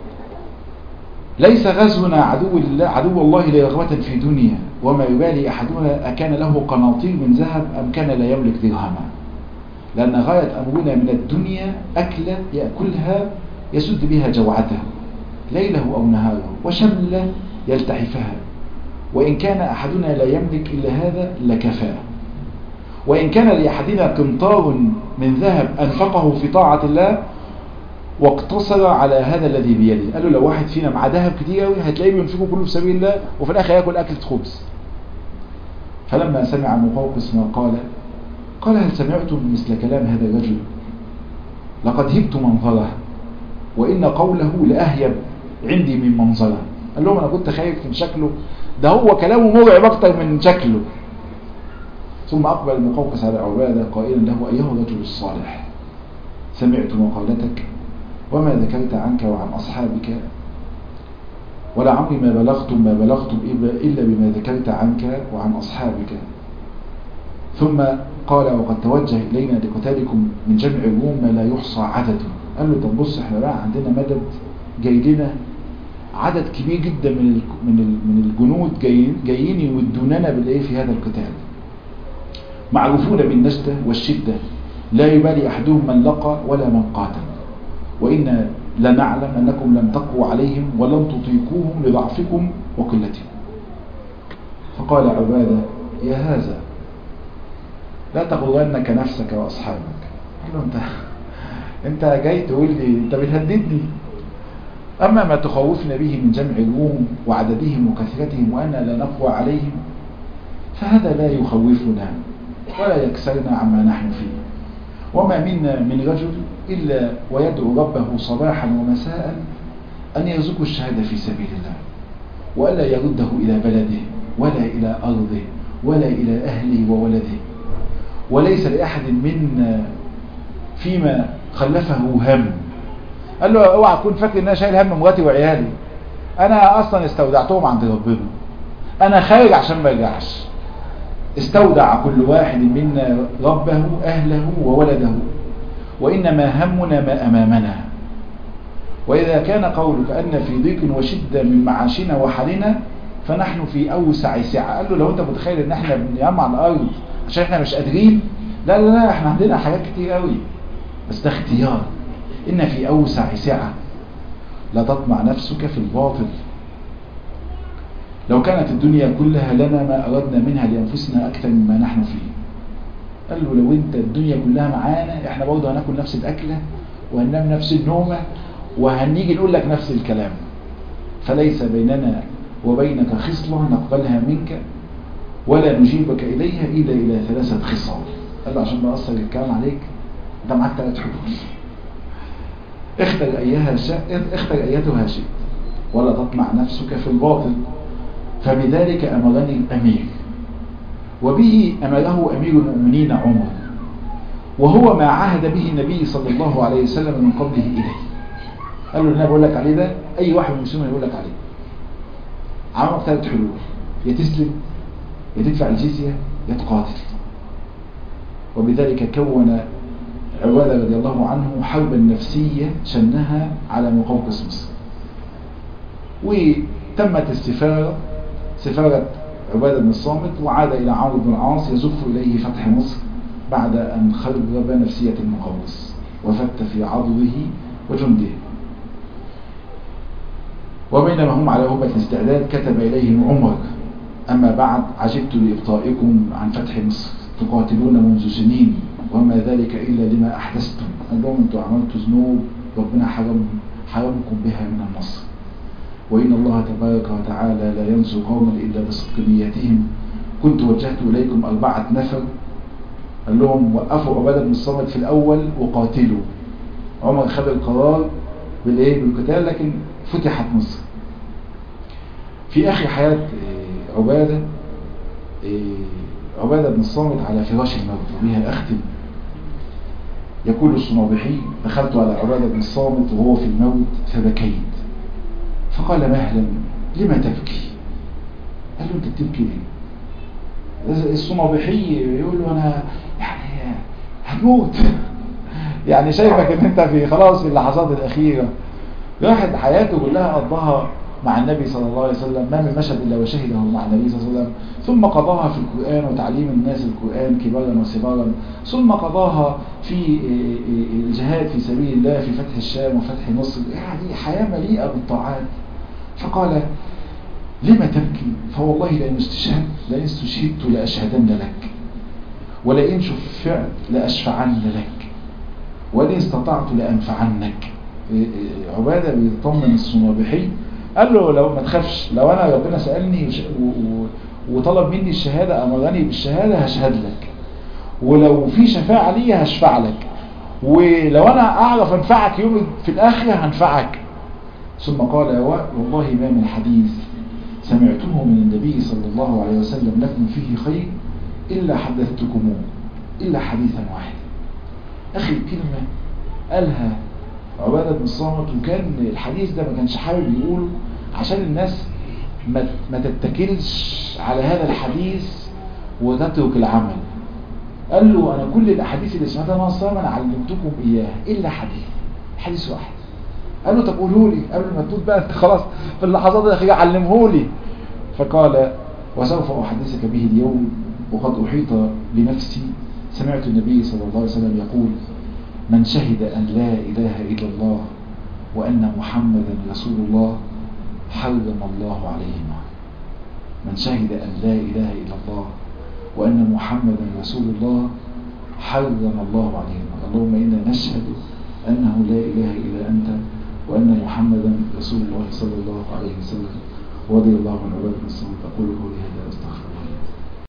Speaker 1: ليس غزونا عدو الله عدو الله لرغبة في دنيا وما يبالي أحدنا أكان له قناطير من ذهب أم كان لا يملك درهما لأن غاية أمرنا من الدنيا أكلة يأكلها يسد بها جوعته ليله أو نهاره وشملة يلتحفها وإن كان أحدنا لا يملك إلا هذا لكفاه وإن كان لأحدنا قنطار من ذهب أنفقه في طاعة الله واقتصر على هذا الذي بيده قال له لو واحد فينا معاه ذهب كتير قوي هتلاقيه بينفقه كله في سبيل الله وفي الاخر ياكل اكله خبز فلما سمع مقوقس ما قال قال هل سمعتم مثل كلام هذا الرجل لقد هبت منظره وان قوله لاهيب عندي من منظره قال لهم انا كنت خايف من شكله ده هو كلامه مرعب اكتر من شكله ثم اقبل المقوقس على عباده قائلا له ايها الرجل الصالح سمعت مقالتك وما ذكرت عنك وعن أصحابك ولعمري ما بلغتم ما بلغتم إلا بما ذكرت عنك وعن أصحابك ثم قال وقد توجه إلينا لقتالكم من جمع الروم ما لا يحصى عدده قال له طب بص احنا بقى عندنا مدد جاي لنا عدد كبير جدا من من من الجنود جايين جايين يودوننا بالايه في هذا القتال معروفون بالنجدة والشدة لا يبالي أحدهم من لقى ولا من قاتل وإن لنعلم أنكم لم تقوا عليهم ولم تطيقوهم لضعفكم وقلتكم فقال عبادة يا هذا لا تغرنك نفسك وأصحابك قال له أنت أنت جاي تقول لي أنت بتهددني أما ما تخوفنا به من جمع الروم وعددهم وكثرتهم وأنا لا نقوى عليهم فهذا لا يخوفنا ولا يكسرنا عما نحن فيه وما منا من رجل إلا ويدعو ربه صباحا ومساء أن يرزقه الشهادة في سبيل الله وألا يرده إلى بلده ولا إلى أرضه ولا إلى أهله وولده وليس لأحد منا فيما خلفه هم قال له اوعى تكون فاكر ان انا شايل هم مراتي وعيالي انا اصلا استودعتهم عند ربنا انا خارج عشان ما ارجعش استودع كل واحد منا ربه اهله وولده وانما همنا ما امامنا واذا كان قولك ان في ضيق وشده من معاشنا وحالنا فنحن في اوسع سعه قال له لو انت متخيل ان احنا بنجمع الارض عشان احنا مش قادرين لا لا لا احنا عندنا حاجات كتير قوي بس ده اختيار إن في أوسع سعة لا تطمع نفسك في الباطل لو كانت الدنيا كلها لنا ما أردنا منها لأنفسنا أكثر مما نحن فيه قال له لو انت الدنيا كلها معانا احنا برضه هناكل نفس الأكلة وهننام نفس النومة وهنيجي نقول لك نفس الكلام فليس بيننا وبينك خصلة نقبلها منك ولا نجيبك إليها إلا إلى ثلاثة خصال قال له عشان بأثر الكلام عليك انت معاك ثلاث حدود اختر أيها شاء اختر أيتها شئت ولا تطمع نفسك في الباطل فبذلك أمرني الأمير وبه أمره أمير المؤمنين عمر وهو ما عهد به النبي صلى الله عليه وسلم من قبله إليه قال له اللي أنا بقول لك عليه ده أي واحد من المسلمين يقول لك عليه عمل ثلاث حلول يا تسلم يا تدفع الجزية يا تقاتل وبذلك كون عبادة رضي الله عنه حربا نفسية شنها على مقوقس مصر وتمت السفارة سفارة عبادة بن الصامت وعاد إلى عمرو بن العاص يزف إليه فتح مصر بعد أن خرب نفسية المقوقس وفت في عضده وجنده وبينما هم على هبة الاستعداد كتب إليهم عمر أما بعد عجبت لإبطائكم عن فتح مصر تقاتلون منذ سنين وما ذلك إلا لما أحدثتم قال لهم أنتم عملتوا ذنوب ربنا حرم حرمكم بها من النصر وإن الله تبارك وتعالى لا ينصر قوما إلا بصدق نيتهم كنت وجهت إليكم أربعة نفر قال لهم وقفوا عبادة بن الصامت في الأول وقاتلوا عمر خد القرار بالإيه بالقتال لكن فتحت مصر في آخر حياة عبادة عبادة بن الصامت على فراش الموت وبها أختم يقول الصنابحي دخلت على عبادة بن الصامت وهو في الموت فبكيت فقال مهلا لما تبكي قال له انت بتبكي ليه الصنابحي يقول له انا يعني هتموت يعني شايفك ان انت في خلاص في اللحظات الاخيرة واحد حياته كلها قضاها مع النبي صلى الله عليه وسلم ما من مشهد إلا وشهده مع النبي صلى الله عليه وسلم ثم قضاها في القرآن وتعليم الناس القرآن كبارا وصغارا ثم قضاها في الجهاد في سبيل الله في فتح الشام وفتح مصر يعني حياة مليئة بالطاعات فقال لما تبكي فوالله لأن استشهد لأن استشهدت لأشهدن لك ولئن شفعت لأشفعن لك ولئن استطعت لأنفعنك عبادة بيطمن الصنابحي قال له لو ما تخافش لو انا ربنا سألني وطلب مني الشهادة امرني بالشهادة هشهد لك ولو في شفاعة لي هشفع لك ولو انا اعرف انفعك يوم في الاخرة هنفعك ثم قال والله ما من حديث سمعته من النبي صلى الله عليه وسلم لكم فيه خير إلا حدثتكموه إلا حديثا واحدا أخي الكلمة قالها عبادة بن الصامت وكان الحديث ده ما كانش حابب يقوله عشان الناس ما, ما تتكلش على هذا الحديث وتترك العمل قال له أنا كل الأحاديث اللي سمعتها من الصلاة أنا علمتكم إياها إلا حديث حديث واحد قال له طب قوله لي قبل ما تموت بقى انت خلاص في اللحظات الأخيرة علمه لي فقال وسوف أحدثك به اليوم وقد أحيط بنفسي سمعت النبي صلى الله عليه وسلم يقول من شهد أن لا إله إلا الله وأن محمدا رسول الله حرم الله عليه النار من شهد أن لا إله إلا الله وأن محمدا رسول الله حرم الله عليه النار اللهم إنا نشهد أنه لا إله إلا أنت وأن محمدا رسول الله صلى الله عليه وسلم ورضي الله عن عباد المسلمين أقول قولي هذا أستغفر